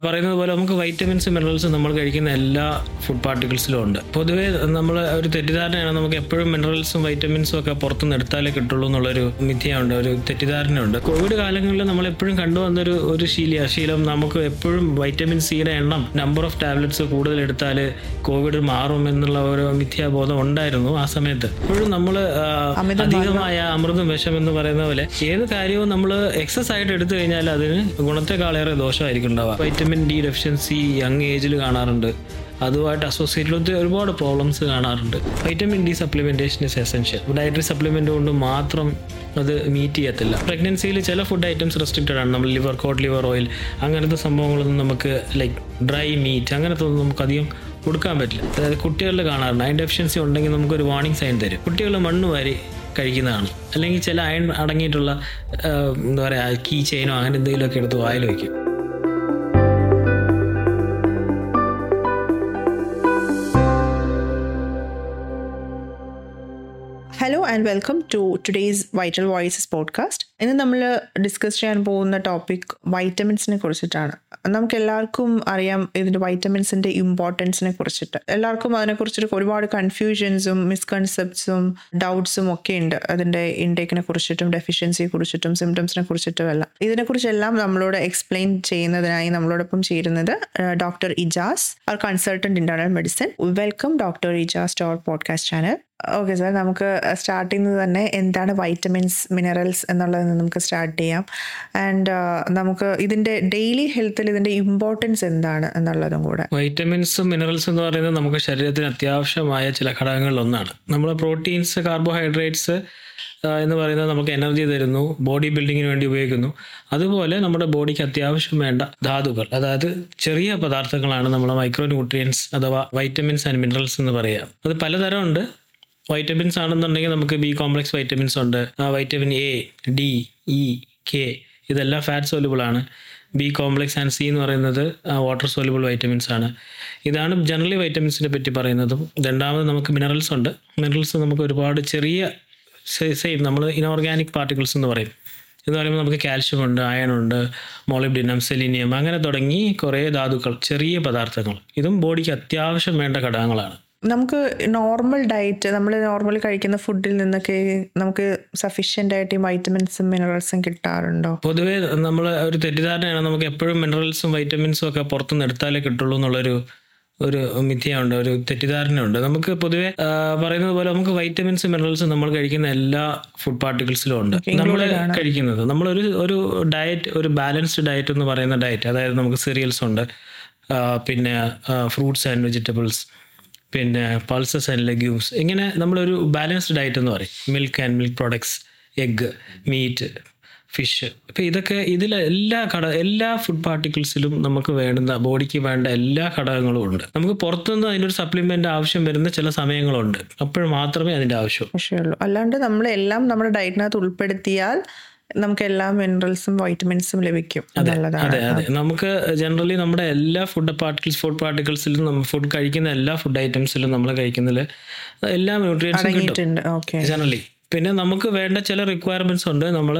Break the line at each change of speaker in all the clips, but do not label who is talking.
പറയുന്നത് പോലെ നമുക്ക് വൈറ്റമിൻസ് മിനറൽസ് നമ്മൾ കഴിക്കുന്ന എല്ലാ ഫുഡ് പാർട്ടിക്കിൾസിലും ഉണ്ട് പൊതുവേ നമ്മൾ ഒരു തെറ്റിദ്ധാരണയാണ് നമുക്ക് എപ്പോഴും മിനറൽസും വൈറ്റമിൻസും ഒക്കെ പുറത്തുനിന്ന് എടുത്താലേ കിട്ടുള്ളൂ എന്നുള്ളൊരു മിഥ്യയുണ്ട് ഒരു തെറ്റിദ്ധാരണയുണ്ട് കോവിഡ് കാലങ്ങളിൽ നമ്മൾ എപ്പോഴും കണ്ടുവന്നൊരു ഒരു ശീല ശീലം നമുക്ക് എപ്പോഴും വൈറ്റമിൻ സിയുടെ എണ്ണം നമ്പർ ഓഫ് ടാബ്ലറ്റ്സ് കൂടുതൽ എടുത്താൽ കോവിഡ് മാറും എന്നുള്ള ഒരു മിഥ്യാബോധം ഉണ്ടായിരുന്നു ആ സമയത്ത് ഇപ്പോഴും നമ്മൾ അധികമായ അമൃതം വിഷം എന്ന് പറയുന്ന പോലെ ഏത് കാര്യവും നമ്മൾ എക്സസ് ആയിട്ട് എടുത്തു കഴിഞ്ഞാൽ അതിന് ഗുണത്തെക്കാളേറെ ദോഷമായിരിക്കും ഉണ്ടാവുക വൈറ്റമിൻ ഡി ഡെഫിഷ്യൻസി യങ് ഏജിൽ കാണാറുണ്ട് അതുമായിട്ട് അസോസിയേറ്റ് ഒരുപാട് പ്രോബ്ലംസ് കാണാറുണ്ട് vitamin D supplementation is essential dietary supplement കൊണ്ട് മാത്രം അത് മീറ്റ് ചെയ്യത്തില്ല പ്രഗ്നൻസിയിൽ ചില ഫുഡ് ഐറ്റംസ് റെസ്ട്രിക്റ്റഡ് ആണ് നമ്മൾ ലിവർ കോട്ട് ലിവർ ഓയിൽ അങ്ങനത്തെ സംഭവങ്ങളൊന്നും നമുക്ക് ലൈക്ക് ഡ്രൈ മീറ്റ് അങ്ങനത്തെ ഒന്നും നമുക്ക് അധികം കൊടുക്കാൻ പറ്റില്ല അതായത് കുട്ടികളിൽ കാണാറുണ്ട് അയൺ ഡെഫിഷ്യൻസി ഉണ്ടെങ്കിൽ നമുക്കൊരു വാർണിംഗ് സൈൻ തരും കുട്ടികൾ മണ്ണ് വാരി കഴിക്കുന്നതാണ് അല്ലെങ്കിൽ ചില അയൺ അടങ്ങിയിട്ടുള്ള ആ, എന്താ പറയുക കീ ചെയിനോ അങ്ങനെ എന്തെങ്കിലുമൊക്കെ എടുത്ത് വായിൽ വയ്ക്കും
hello and welcome to today's vital voices podcast ഇന്ന് നമ്മൾ ഡിസ്കസ് ചെയ്യാൻ പോകുന്ന ടോപ്പിക് വൈറ്റമിൻസിനെ കുറിച്ചിട്ടാണ് നമുക്ക് എല്ലാവർക്കും അറിയാം ഇതിൻ്റെ വൈറ്റമിൻസിൻ്റെ ഇമ്പോർട്ടൻസിനെ കുറിച്ചിട്ട് എല്ലാവർക്കും അതിനെക്കുറിച്ചിട്ട് ഒരുപാട് കൺഫ്യൂഷൻസും മിസ്കൺസെപ്റ്റ്സും ഡൗട്ട്സും ഒക്കെ ഉണ്ട് അതിൻ്റെ ഇൻടേക്കിനെ കുറിച്ചിട്ടും ഡെഫിഷ്യൻസിയെ കുറിച്ചിട്ടും സിംറ്റംസിനെ കുറിച്ചിട്ടും എല്ലാം ഇതിനെക്കുറിച്ചെല്ലാം നമ്മളോട് എക്സ്പ്ലെയിൻ ചെയ്യുന്നതിനായി നമ്മളോടൊപ്പം ചേരുന്നത് ഡോക്ടർ ഇജാസ് അവർ consultant internal medicine welcome doctor Ijaz to our podcast channel okay sir നമുക്ക് സ്റ്റാർട്ട് ചെയ്യുന്നത് തന്നെ എന്താണ് വൈറ്റമിൻസ് മിനറൽസ് എന്നുള്ളത് നമുക്ക് സ്റ്റാർട്ട് ചെയ്യാം ആൻഡ് നമുക്ക് ഇതിൻ്റെ ഡെയിലി ഹെൽത്തിൽ ഇതിൻ്റെ ഇമ്പോർട്ടൻസ് എന്താണ് എന്നുള്ളതും കൂടെ
വൈറ്റമിൻസും മിനറൽസും എന്ന് പറയുന്നത് നമുക്ക് ശരീരത്തിന് അത്യാവശ്യമായ ചില ഘടകങ്ങളിൽ ഒന്നാണ് നമ്മൾ പ്രോട്ടീൻസ് കാർബോഹൈഡ്രേറ്റ്സ് എന്ന് പറയുന്നത് നമുക്ക് എനർജി തരുന്നു ബോഡി ബിൽഡിങ്ങിന് വേണ്ടി ഉപയോഗിക്കുന്നു അതുപോലെ നമ്മുടെ ബോഡിക്ക് അത്യാവശ്യം വേണ്ട ധാതുക്കൾ അതായത് ചെറിയ പദാർത്ഥങ്ങളാണ് നമ്മൾ മൈക്രോ ന്യൂട്രിയൻസ് അഥവാ വൈറ്റമിൻസ് ആൻഡ് മിനറൽസ് എന്ന് പറയുക അത് പലതരമുണ്ട് വൈറ്റമിൻസ് ആണെന്നുണ്ടെങ്കിൽ നമുക്ക് ബി കോംപ്ലക്സ് വൈറ്റമിൻസ് ഉണ്ട് vitamin A D E K ഇതെല്ലാം ഫാറ്റ് സോലുബിൾ ആണ് ബി കോംപ്ലക്സ് ആൻഡ് സി എന്ന് പറയുന്നത് വാട്ടർ സോലുബിൾ വൈറ്റമിൻസ് ആണ് ഇതാണ് ജനറലി വൈറ്റമിൻസിനെ പറ്റി പറയുന്നതും രണ്ടാമത് നമുക്ക് മിനറൽസ് ഉണ്ട് മിനറൽസ് നമുക്ക് ഒരുപാട് ചെറിയ സെയിം നമ്മൾ ഇനോർഗാനിക് പാർട്ടിക്കിൾസ് എന്ന് പറയും എന്ന് പറയുമ്പോൾ നമുക്ക് കാൽഷ്യം ഉണ്ട് അയൺ ഉണ്ട് മോളിബ്ഡിനം സെലിനിയം അങ്ങനെ തുടങ്ങി കുറേ ധാതുക്കൾ ചെറിയ പദാർത്ഥങ്ങൾ ഇതും ബോഡിക്ക് അത്യാവശ്യം വേണ്ട ഘടകങ്ങളാണ്
നമുക്ക് നോർമൽ ഡയറ്റ് നമ്മൾ നോർമലി കഴിക്കുന്ന ഫുഡിൽ നിന്നൊക്കെ നമുക്ക് സഫീഷ്യൻ്റ് ആയിട്ട് ഈ വൈറ്റമിൻസും മിനറൽസും കിട്ടാറുണ്ടോ
പൊതുവേ നമ്മൾ ഒരു തെറ്റിദ്ധാരണയാണ് നമുക്ക് എപ്പോഴും മിനറൽസും വൈറ്റമിൻസും ഒക്കെ പുറത്തുനിന്ന് എടുത്താലേ കിട്ടുള്ളൂ എന്നുള്ളൊരു ഒരു മിഥ്യയുണ്ട് ഒരു തെറ്റിദ്ധാരണയുണ്ട് നമുക്ക് പൊതുവെ ആ, പറയുന്നത് പോലെ നമുക്ക് വൈറ്റമിൻസും മിനറൽസും നമ്മൾ കഴിക്കുന്ന എല്ലാ ഫുഡ് പാർട്ടിക്കിൾസിലും ഉണ്ട് നമ്മൾ കഴിക്കുന്നത് നമ്മളൊരു ഒരു ഡയറ്റ് ഒരു ബാലൻസ്ഡ് ഡയറ്റ് എന്ന് പറയുന്ന ഡയറ്റ് അതായത് നമുക്ക് സീരിയൽസ് ഉണ്ട് ആ, പിന്നെ ഫ്രൂട്ട്സ് ആൻഡ് വെജിറ്റബിൾസ് പിന്നെ പൾസസ് ആൻഡ് ലെഗ്യൂംസ് ഇങ്ങനെ നമ്മളൊരു ബാലൻസ്ഡ് ഡയറ്റ് എന്ന് പറയും milk and milk products egg meat fish ഇപ്പം ഇതൊക്കെ ഇതിലെ എല്ലാ ഘട എല്ലാ ഫുഡ് പാർട്ടിക്കിൾസിലും നമുക്ക് വേണ്ടുന്ന ബോഡിക്ക് വേണ്ട എല്ലാ ഘടകങ്ങളും ഉണ്ട് നമുക്ക് പുറത്തുനിന്ന് അതിനൊരു സപ്ലിമെൻ്റ് ആവശ്യം വരുന്ന ചില സമയങ്ങളുണ്ട് അപ്പോൾ മാത്രമേ അതിൻ്റെ ആവശ്യം
വിഷയമുള്ളൂ അല്ലാണ്ട് നമ്മൾ എല്ലാം നമ്മുടെ ഡയറ്റിനകത്ത് ഉൾപ്പെടുത്തിയാൽ നമുക്ക് എല്ലാ മിനറൽസും വൈറ്റമിൻസും ലഭിക്കും എന്നുള്ളതാണ്
അതെ അതെ നമുക്ക് ജനറലി നമ്മുടെ എല്ലാ ഫുഡ് പാർട്ടിക്കിൾസ് ഫുഡ് പാർട്ടിക്കിൾസിലും നമ്മൾ ഫുഡ് കഴിക്കുന്ന എല്ലാ ഫുഡ് ഐറ്റംസിലും നമ്മൾ കഴിക്കുന്നതിൽ എല്ലാ ന്യൂട്രിയൻസും കിട്ടും
അടങ്ങിയിട്ടുണ്ട് ഓക്കെ
ജനറലി പിന്നെ നമുക്ക് വേണ്ട ചില റിക്വയർമെൻറ്റ്സ് ഉണ്ട് നമ്മൾ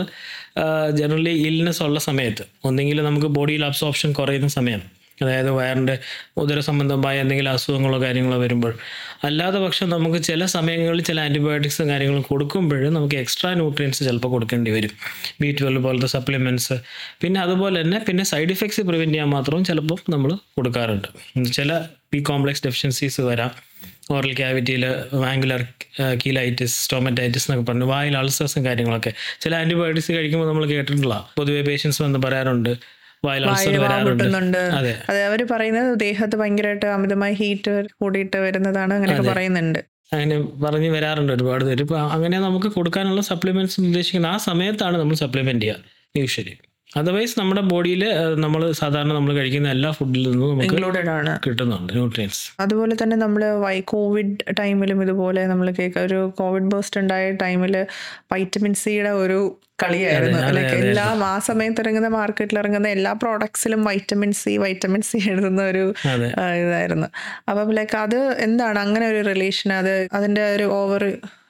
ജനറലി ഇൽനെസ് ഉള്ള സമയത്ത് ഒന്നെങ്കിൽ നമുക്ക് ബോഡിയിൽ അബ്സോർപ്ഷൻ കുറയുന്ന സമയം അതായത് വയറിൻ്റെ ഉദര സംബന്ധമായ എന്തെങ്കിലും അസുഖങ്ങളോ കാര്യങ്ങളോ വരുമ്പോൾ അല്ലാതെ പക്ഷം നമുക്ക് ചില സമയങ്ങളിൽ ചില ആൻറ്റിബയോട്ടിക്സും കാര്യങ്ങളും കൊടുക്കുമ്പോൾ നമുക്ക് എക്സ്ട്രാ ന്യൂട്രിയൻസ് ചിലപ്പോൾ കൊടുക്കേണ്ടി വരും ബി ട്വൽവ് പോലത്തെ സപ്ലിമെൻറ്റ്സ് പിന്നെ അതുപോലെ തന്നെ പിന്നെ സൈഡ് ഇഫക്ട്സ് പ്രിവെൻറ്റ് ചെയ്യാൻ മാത്രം ചിലപ്പോൾ നമ്മൾ കൊടുക്കാറുണ്ട് ചില ബി കോംപ്ലക്സ് ഡെഫിഷ്യൻസീസ് വരാം ഓറൽ ക്യാവിറ്റിയിൽ വാങ്കുലർ കീലൈറ്റിസ് സ്റ്റോമറ്റൈറ്റിസ് എന്നൊക്കെ പറഞ്ഞു വായിൽ അൾസേഴ്സും കാര്യങ്ങളൊക്കെ ചില ആൻറ്റിബയോട്ടിക്സ് കഴിക്കുമ്പോൾ നമ്മൾ കേട്ടിട്ടുള്ള പൊതുവെ പേഷ്യൻസ് വന്ന് പറയാറുണ്ട് വായിൽ അൾസർ വരാറുണ്ട്
കിട്ടുന്നുണ്ട്
അതെ
അതെ അവർ പറയുന്നത് ദേഹത്ത് ഭയങ്കരമായിട്ട് അമിതമായി ഹീറ്റ് കൂടിയിട്ട് വരുന്നതാണ് അങ്ങനെയൊക്കെ പറയുന്നുണ്ട്
അങ്ങനെ പറഞ്ഞ് വരാറുണ്ട് ഒരുപാട് പേര് ഇപ്പം അങ്ങനെ നമുക്ക് കൊടുക്കാനുള്ള സപ്ലിമെന്റ്സ് ഉദ്ദേശിക്കുന്ന ആ സമയത്താണ് നമ്മൾ സപ്ലിമെന്റ് ചെയ്യുക യൂഷ്വലി അതർവൈസ് നമ്മുടെ ബോഡിയിൽ നമ്മൾ സാധാരണ നമ്മൾ കഴിക്കുന്ന എല്ലാ ഫുഡിൽ നിന്നും നമുക്ക്
ഇൻക്ലൂഡഡ് ആണ്
കിട്ടുന്നുണ്ട് ന്യൂട്രിയൻസ്
അതുപോലെ തന്നെ നമ്മൾ വൈ കോവിഡ് ടൈമിലും ഇതുപോലെ നമ്മൾ കേൾക്കുക ഒരു കോവിഡ് ബേസ്റ്റ് ഉണ്ടായ ടൈമിൽ വൈറ്റമിൻ സിയുടെ ഒരു കളിയായിരുന്നു ലൈക്ക് എല്ലാം ആ സമയത്ത് ഇറങ്ങുന്ന മാർക്കറ്റിൽ ഇറങ്ങുന്ന എല്ലാ പ്രോഡക്ട്സിലും വൈറ്റമിൻ സി വൈറ്റമിൻ സി എഴുതുന്ന ഒരു
അതെ
ആ, ഇതായിരുന്നു അപ്പം ലൈക്ക് അത് എന്താണ് അങ്ങനെ ഒരു റിലേഷൻ അത് അതിൻ്റെ ഒരു ഓവർ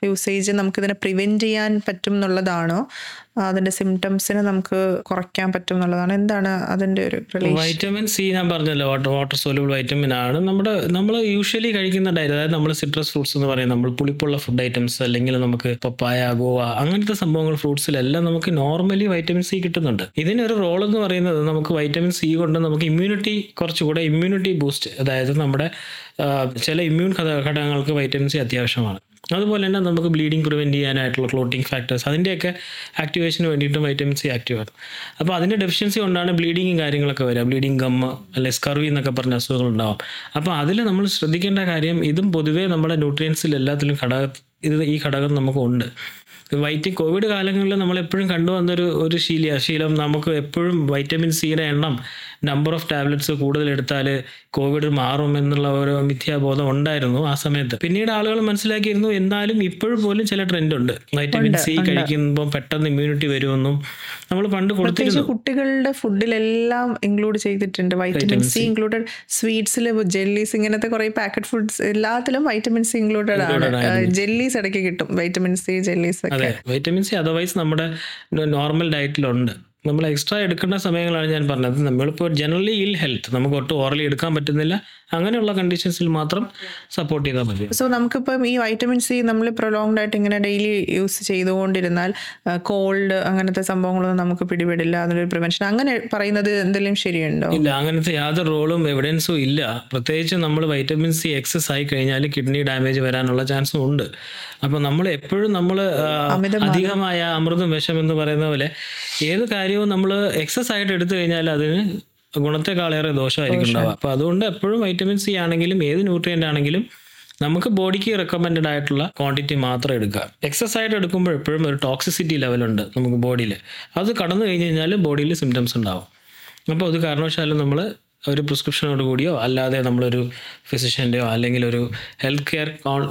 യൂസേജ് നമുക്കിതിനെ പ്രിവെൻറ്റ് ചെയ്യാൻ പറ്റും എന്നുള്ളതാണോ അതിൻ്റെ സിംറ്റംസിനെ നമുക്ക് കുറയ്ക്കാൻ പറ്റും എന്നുള്ളതാണ് എന്താണ് അതിൻ്റെ ഒരു റിലേഷൻ
വൈറ്റമിൻ സി ഞാൻ പറഞ്ഞല്ലോ വാട്ടർ വാട്ടർ സോലുബിൾ വൈറ്റമിൻ ആണ് നമ്മുടെ നമ്മൾ യൂഷ്വലി കഴിക്കുന്ന ഡയറ്റ് അതായത് നമ്മൾ സിട്രസ് ഫ്രൂട്ട്സ് എന്ന് പറയും നമ്മൾ പുളിപ്പുള്ള ഫുഡ് ഐറ്റംസ് അല്ലെങ്കിൽ നമുക്ക് പപ്പായ ഗോവ അങ്ങനത്തെ സംഭവങ്ങൾ ഫ്രൂട്ട്സിലെല്ലാം നമുക്ക് നോർമലി വൈറ്റമിൻ സി കിട്ടുന്നുണ്ട് ഇതിനൊരു റോൾ എന്ന് പറയുന്നത് നമുക്ക് വൈറ്റമിൻ സി കൊണ്ട് നമുക്ക് ഇമ്മ്യൂണിറ്റി കുറച്ചുകൂടെ ഇമ്മ്യൂണിറ്റി ബൂസ്റ്റ് അതായത് നമ്മുടെ ആ, ചില ഇമ്മ്യൂൺ ഘടകങ്ങൾക്ക് വൈറ്റമിൻ സി അത്യാവശ്യമാണ് അതുപോലെ തന്നെ നമുക്ക് ബ്ലീഡിങ് പ്രിവെൻറ്റ് ചെയ്യാനായിട്ടുള്ള ക്ലോട്ടിംഗ് ഫാക്ടേഴ്സ് അതിൻ്റെയൊക്കെ ആക്ടിവേഷന് വേണ്ടിയിട്ട് വൈറ്റമിൻ സി ആക്റ്റീവ് ആണ് അപ്പോൾ അതിൻ്റെ ഡെഫിഷ്യൻസി കൊണ്ടാണ് ബ്ലീഡിങ്ങും കാര്യങ്ങളൊക്കെ വരിക ബ്ലീഡിങ് ഗമ്മ് അല്ലെ സ്കർവി എന്നൊക്കെ പറഞ്ഞ അസുഖങ്ങൾ ഉണ്ടാവും അപ്പോൾ അതിൽ നമ്മൾ ശ്രദ്ധിക്കേണ്ട കാര്യം ഇതും പൊതുവേ നമ്മുടെ ന്യൂട്രിയൻസിൽ എല്ലാത്തിലും ഘടക ഇത് ഈ ഘടകം നമുക്കുണ്ട് വൈറ്റ് കോവിഡ് കാലങ്ങളിൽ നമ്മൾ എപ്പോഴും കണ്ടുവന്നൊരു ഒരു ശീല ശീലം നമുക്ക് എപ്പോഴും വൈറ്റമിൻ സിയുടെ എണ്ണം നമ്പർ ഓഫ് ടാബ്ലറ്റ്സ് കൂടുതൽ എടുത്താൽ കോവിഡ് മാറും എന്നുള്ള ഒരു മിഥ്യാബോധം ഉണ്ടായിരുന്നു ആ സമയത്ത് പിന്നീട് ആളുകൾ മനസ്സിലാക്കിയിരുന്നു എന്നാലും ഇപ്പോഴും പോലും ചില ട്രെൻഡ് ഉണ്ട് വൈറ്റമിൻ സി കഴിക്കുമ്പോൾ പെട്ടെന്ന് ഇമ്മ്യൂണിറ്റി വരുമെന്നും നമ്മൾ പണ്ട് കൊടുത്തിരുന്നു
പ്രത്യേകിച്ച് കുട്ടികളുടെ ഫുഡിലെല്ലാം ഇൻക്ലൂഡ് ചെയ്തിട്ടുണ്ട് വൈറ്റമിൻ സി ഇൻക്ലൂഡഡ് സ്വീറ്റ്സിൽ ജെല്ലീസ് ഇങ്ങനത്തെ കുറെ പാക്കറ്റ് ഫുഡ്സ് എല്ലാത്തിലും വൈറ്റമിൻ സി ഇൻക്ലൂഡഡ് ആണ് ജെല്ലീസ് ഇടയ്ക്ക് കിട്ടും വൈറ്റമിൻ സി ജെല്ലീസ് ഒക്കെ
അതെ വൈറ്റമിൻ സി അതർവൈസ് നമ്മുടെ നോർമൽ ഡയറ്റിലുണ്ട് നമ്മൾ എക്സ്ട്രാ എടുക്കേണ്ട സമയങ്ങളാണ് ഞാൻ പറഞ്ഞത് നമ്മളിപ്പോൾ ജനറലി ഇൽ ഹെൽത്ത് നമുക്ക് ഒട്ടും ഓറലി എടുക്കാൻ പറ്റുന്നില്ല അങ്ങനെയുള്ള കണ്ടീഷൻസിൽ മാത്രം സപ്പോർട്ട് ചെയ്താൽ മതി
സോ നമുക്കിപ്പം ഈ വൈറ്റമിൻ സി നമ്മൾ പ്രൊലോങ്ഡ് ആയിട്ട് ഇങ്ങനെ ഡെയിലി യൂസ് ചെയ്തുകൊണ്ടിരുന്നാൽ കോൾഡ് അങ്ങനത്തെ സംഭവങ്ങളൊന്നും നമുക്ക് പിടിപെടില്ല അതിനൊരു പ്രിവെൻഷൻ അങ്ങനെ പറയുന്നത് എന്തെങ്കിലും ശരിയുണ്ടോ
ഇല്ല അങ്ങനത്തെ യാതൊരു റോളും എവിഡൻസും ഇല്ല പ്രത്യേകിച്ച് നമ്മൾ വൈറ്റമിൻ സി എക്സസ് ആയി കഴിഞ്ഞാൽ കിഡ്നി ഡാമേജ് വരാനുള്ള ചാൻസും ഉണ്ട് അപ്പോൾ നമ്മൾ എപ്പോഴും നമ്മൾ അധികമായ അമൃതം വിഷം എന്ന് പറയുന്ന പോലെ ഏത് കാര്യവും നമ്മൾ എക്സസ് ആയിട്ട് എടുത്തു കഴിഞ്ഞാൽ അതിന് ഗുണത്തെക്കാളേറെ ദോഷമായിരിക്കും ഉണ്ടാവുക അപ്പോൾ അതുകൊണ്ട് എപ്പോഴും വൈറ്റമിൻ സി ആണെങ്കിലും ഏത് ന്യൂട്രിയൻ്റ് ആണെങ്കിലും നമുക്ക് ബോഡിക്ക് റെക്കമെൻഡഡ് ആയിട്ടുള്ള ക്വാണ്ടിറ്റി മാത്രം എടുക്കുക എക്സസ് ആയിട്ട് എടുക്കുമ്പോൾ എപ്പോഴും ഒരു ടോക്സിസിറ്റി ലെവലുണ്ട് നമുക്ക് ബോഡിയിൽ അത് കടന്നു കഴിഞ്ഞ് കഴിഞ്ഞാൽ ബോഡിയിൽ സിംറ്റംസ് ഉണ്ടാവും അപ്പോൾ അത് കാരണവശാലും നമ്മൾ ഒരു പ്രിസ്ക്രിപ്ഷനോട് കൂടിയോ അല്ലാതെ നമ്മളൊരു ഫിസിഷ്യൻ്റെയോ അല്ലെങ്കിൽ ഒരു ഹെൽത്ത് കെയർ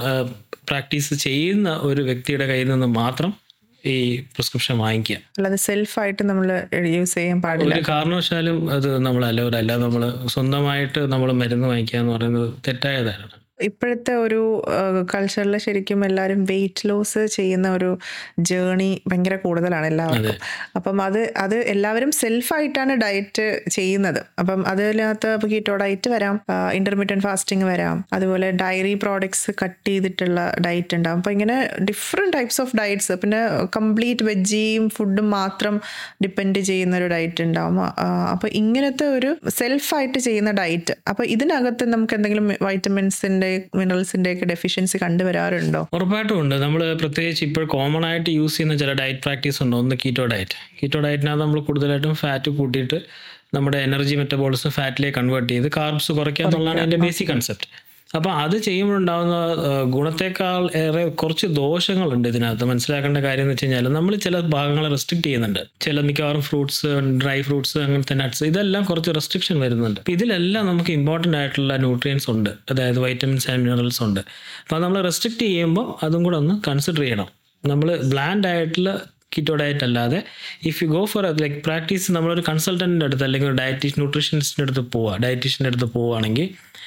പ്രാക്ടീസ് ചെയ്യുന്ന ഒരു വ്യക്തിയുടെ കയ്യിൽ നിന്ന് മാത്രം ഈ പ്രിസ്ക്രിപ്ഷൻ വാങ്ങിക്കുക
അല്ലാതെ സെൽഫായിട്ട് നമ്മൾ യൂസ് ചെയ്യാൻ പാടില്ല
ഒരു കാരണവശാലും അത് നമ്മൾ അലൗഡ് അല്ല നമ്മൾ സ്വന്തമായിട്ട് നമ്മൾ മരുന്ന് വാങ്ങിക്കുക എന്ന് പറയുന്നത് തെറ്റായതാണ്
ഇപ്പോഴത്തെ ഒരു കൾച്ചറിൽ ശരിക്കും എല്ലാവരും വെയിറ്റ് ലോസ് ചെയ്യുന്ന ഒരു ജേണി ഭയങ്കര കൂടുതലാണ് എല്ലാവർക്കും അപ്പം അത് അത് എല്ലാവരും സെൽഫായിട്ടാണ് ഡയറ്റ് ചെയ്യുന്നത് അപ്പം അതിനകത്ത് ഇപ്പോൾ കീറ്റോ ഡയറ്റ് വരാം ഇന്റർമീഡിയറ്റ് ഫാസ്റ്റിംഗ് വരാം അതുപോലെ ഡയറി പ്രോഡക്ട്സ് കട്ട് ചെയ്തിട്ടുള്ള ഡയറ്റ് ഉണ്ടാവും അപ്പം ഇങ്ങനെ ഡിഫറെൻറ്റ് ടൈപ്സ് ഓഫ് ഡയറ്റ്സ് പിന്നെ കംപ്ലീറ്റ് വെജിയും ഫുഡും മാത്രം ഡിപ്പെൻഡ് ചെയ്യുന്ന ഒരു ഡയറ്റ് ഉണ്ടാവും അപ്പോൾ ഇങ്ങനത്തെ ഒരു സെൽഫായിട്ട് ചെയ്യുന്ന ഡയറ്റ് അപ്പോൾ ഇതിനകത്ത് നമുക്ക് എന്തെങ്കിലും വൈറ്റമിൻസിൻ്റെ മിനറൽസിൻ്റെ ഒക്കെ ഡെഫിഷ്യൻസി കണ്ടുവരാറുണ്ടോ
ഉറപ്പായിട്ടും ഉണ്ട് നമ്മൾ പ്രത്യേകിച്ച് ഇപ്പോൾ കോമൺ ആയിട്ട് യൂസ് ചെയ്യുന്ന ചില ഡയറ്റ് പ്രാക്ടീസ് ഉണ്ട് ഒന്ന് കീറ്റോ ഡയറ്റ് കീറ്റോ ഡയറ്റിനകത്ത് നമ്മൾ കൂടുതലായിട്ടും ഫാറ്റ് കൂട്ടിയിട്ട് നമ്മുടെ എനർജി മെറ്റബോളിസം ഫാറ്റിലേക്ക് കൺവേർട്ട് ചെയ്ത് കാർബ്സ് കുറയ്ക്കുക എന്നുള്ളതാണ് അതിൻ്റെ ബേസിക് കൺസെപ്റ്റ് അപ്പോൾ അത് ചെയ്യുമ്പോഴുണ്ടാകുന്ന ഗുണത്തേക്കാൾ ഏറെ കുറച്ച് ദോഷങ്ങളുണ്ട് ഇതിനകത്ത് മനസ്സിലാക്കേണ്ട കാര്യം എന്ന് വെച്ച് കഴിഞ്ഞാൽ നമ്മൾ ചില ഭാഗങ്ങളെ റെസ്ട്രിക്ട് ചെയ്യുന്നുണ്ട് ചില മിക്കവാറും ഫ്രൂട്ട്സ് ഡ്രൈ ഫ്രൂട്ട്സ് അങ്ങനത്തെ നട്ട്സ് ഇതെല്ലാം കുറച്ച് റെസ്ട്രിക്ഷൻ വരുന്നുണ്ട് അപ്പോൾ ഇതിലെല്ലാം നമുക്ക് ഇമ്പോർട്ടൻ്റ് ആയിട്ടുള്ള ന്യൂട്രിയൻസ് ഉണ്ട് അതായത് വൈറ്റമിൻസ് ആൻഡ് മിനറൽസ് ഉണ്ട് അപ്പോൾ നമ്മൾ റെസ്ട്രിക്ട് ചെയ്യുമ്പോൾ അതും കൂടെ ഒന്ന് കൺസിഡർ ചെയ്യണം നമ്മൾ ബ്ലാൻഡ് ആയിട്ടുള്ള കിറ്റോ ഡയറ്റ് അല്ലാതെ if you go for like practice നമ്മളൊരു കൺസൾട്ടൻറ്റിൻ്റെ അടുത്ത് അല്ലെങ്കിൽ ഒരു ഡയറ്റീഷ് ന്യൂട്രീഷനിസ്റ്റിൻ്റെ അടുത്ത് പോവുക ഡയറ്റീഷ്യൻ്റെ അടുത്ത് പോവുകയാണെങ്കിൽ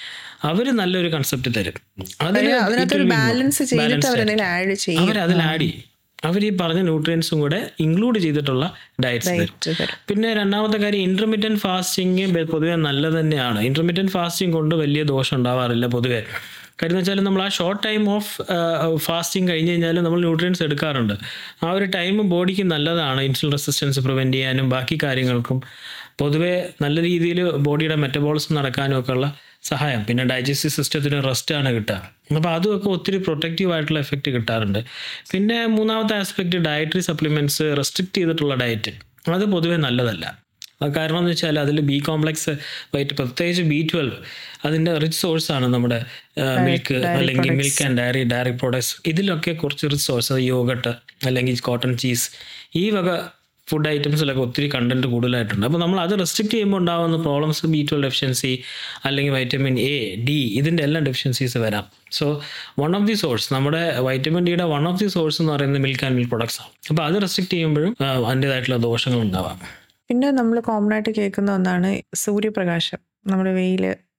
അവർ നല്ലൊരു കൺസെപ്റ്റ് തരും അതിൽ
അതിനകത്തൊരു ബാലൻസ് ചെയ്തിട്ട് അവരെന്തെങ്കിലും ആഡ് ചെയ്യും
അവർ അതിൽ ആഡ് ചെയ്യും അവർ ഈ പറഞ്ഞ ന്യൂട്രിയൻസും കൂടെ ഇൻക്ലൂഡ് ചെയ്തിട്ടുള്ള ഡയറ്റ്സ് തരും പിന്നെ രണ്ടാമത്തെ കാര്യം ഇന്റർമീഡിയൻ ഫാസ്റ്റിംഗ് പൊതുവെ നല്ലത് തന്നെയാണ് ഇന്റർമീഡിയൻ ഫാസ്റ്റിംഗ് കൊണ്ട് വലിയ ദോഷം ഉണ്ടാവാറില്ല പൊതുവെ കാര്യം വെച്ചാൽ നമ്മൾ ആ ഷോർട്ട് ടൈം ഓഫ് ഫാസ്റ്റിംഗ് കഴിഞ്ഞ് കഴിഞ്ഞാൽ നമ്മൾ ന്യൂട്രിയൻസ് എടുക്കാറുണ്ട് ആ ഒരു ടൈം ബോഡിക്ക് നല്ലതാണ് ഇൻസുലിൻ റെസിസ്റ്റൻസ് പ്രിവെൻറ്റ് ചെയ്യാനും ബാക്കി കാര്യങ്ങൾക്കും പൊതുവെ നല്ല രീതിയിൽ ബോഡിയുടെ മെറ്റബോളിസം നടക്കാനും ഒക്കെ ഉള്ള സഹായം പിന്നെ ഡൈജസ്റ്റീവ് സിസ്റ്റത്തിന് റെസ്റ്റാണ് കിട്ടുക അപ്പോൾ അതുമൊക്കെ ഒത്തിരി പ്രൊട്ടക്റ്റീവ് ആയിട്ടുള്ള എഫക്റ്റ് കിട്ടാറുണ്ട് പിന്നെ മൂന്നാമത്തെ ആസ്പെക്റ്റ് ഡയറ്ററി സപ്ലിമെൻറ്റ്സ് റെസ്ട്രിക്റ്റ് ചെയ്തിട്ടുള്ള ഡയറ്റ് അത് പൊതുവേ നല്ലതല്ല കാരണം എന്ന് വെച്ചാൽ അതിൽ ബി കോംപ്ലക്സ് വൈറ്റ് പ്രത്യേകിച്ച് ബി ട്വൽവ് അതിൻ്റെ റിച്ച് സോഴ്സാണ് നമ്മുടെ മിൽക്ക് അല്ലെങ്കിൽ milk and dairy dairy products ഇതിലൊക്കെ കുറച്ച് റിച്ച് സോഴ്സ് യോഗട്ട് അല്ലെങ്കിൽ കോട്ടൺ ചീസ് ഈ വക ഫുഡ് ഐറ്റംസിലൊക്കെ ഒത്തിരി കണ്ടന്റ് കൂടുതലായിട്ടുണ്ട് അപ്പോൾ നമ്മൾ അത് റെസ്ട്രിക്ട് ചെയ്യുമ്പോൾ ഉണ്ടാകുന്ന പ്രോബ്ലംസ് ബി ട്വൽവ് ഡെഫിഷ്യൻസി അല്ലെങ്കിൽ വൈറ്റമിൻ എ ഡി ഇതിൻ്റെ എല്ലാം ഡെഫിഷ്യൻസീസ് വരാം so one of the source നമ്മുടെ വൈറ്റമിൻ ഡിയുടെ വൺ ഓഫ് ദി സോഴ്സ് എന്ന് പറയുന്നത് മിൽക്ക് ആൻഡ് മിൽക്ക് പ്രൊഡക്ട്സ് ആണ് അപ്പോൾ അത് റെസ്ട്രിക്ട് ചെയ്യുമ്പോഴും അതിൻ്റെതായിട്ടുള്ള ദോഷങ്ങൾ ഉണ്ടാവാം
പിന്നെ നമ്മൾ കോമൺ ആയിട്ട് കേൾക്കുന്ന ഒന്നാണ് സൂര്യപ്രകാശം നമ്മുടെ വെയിൽ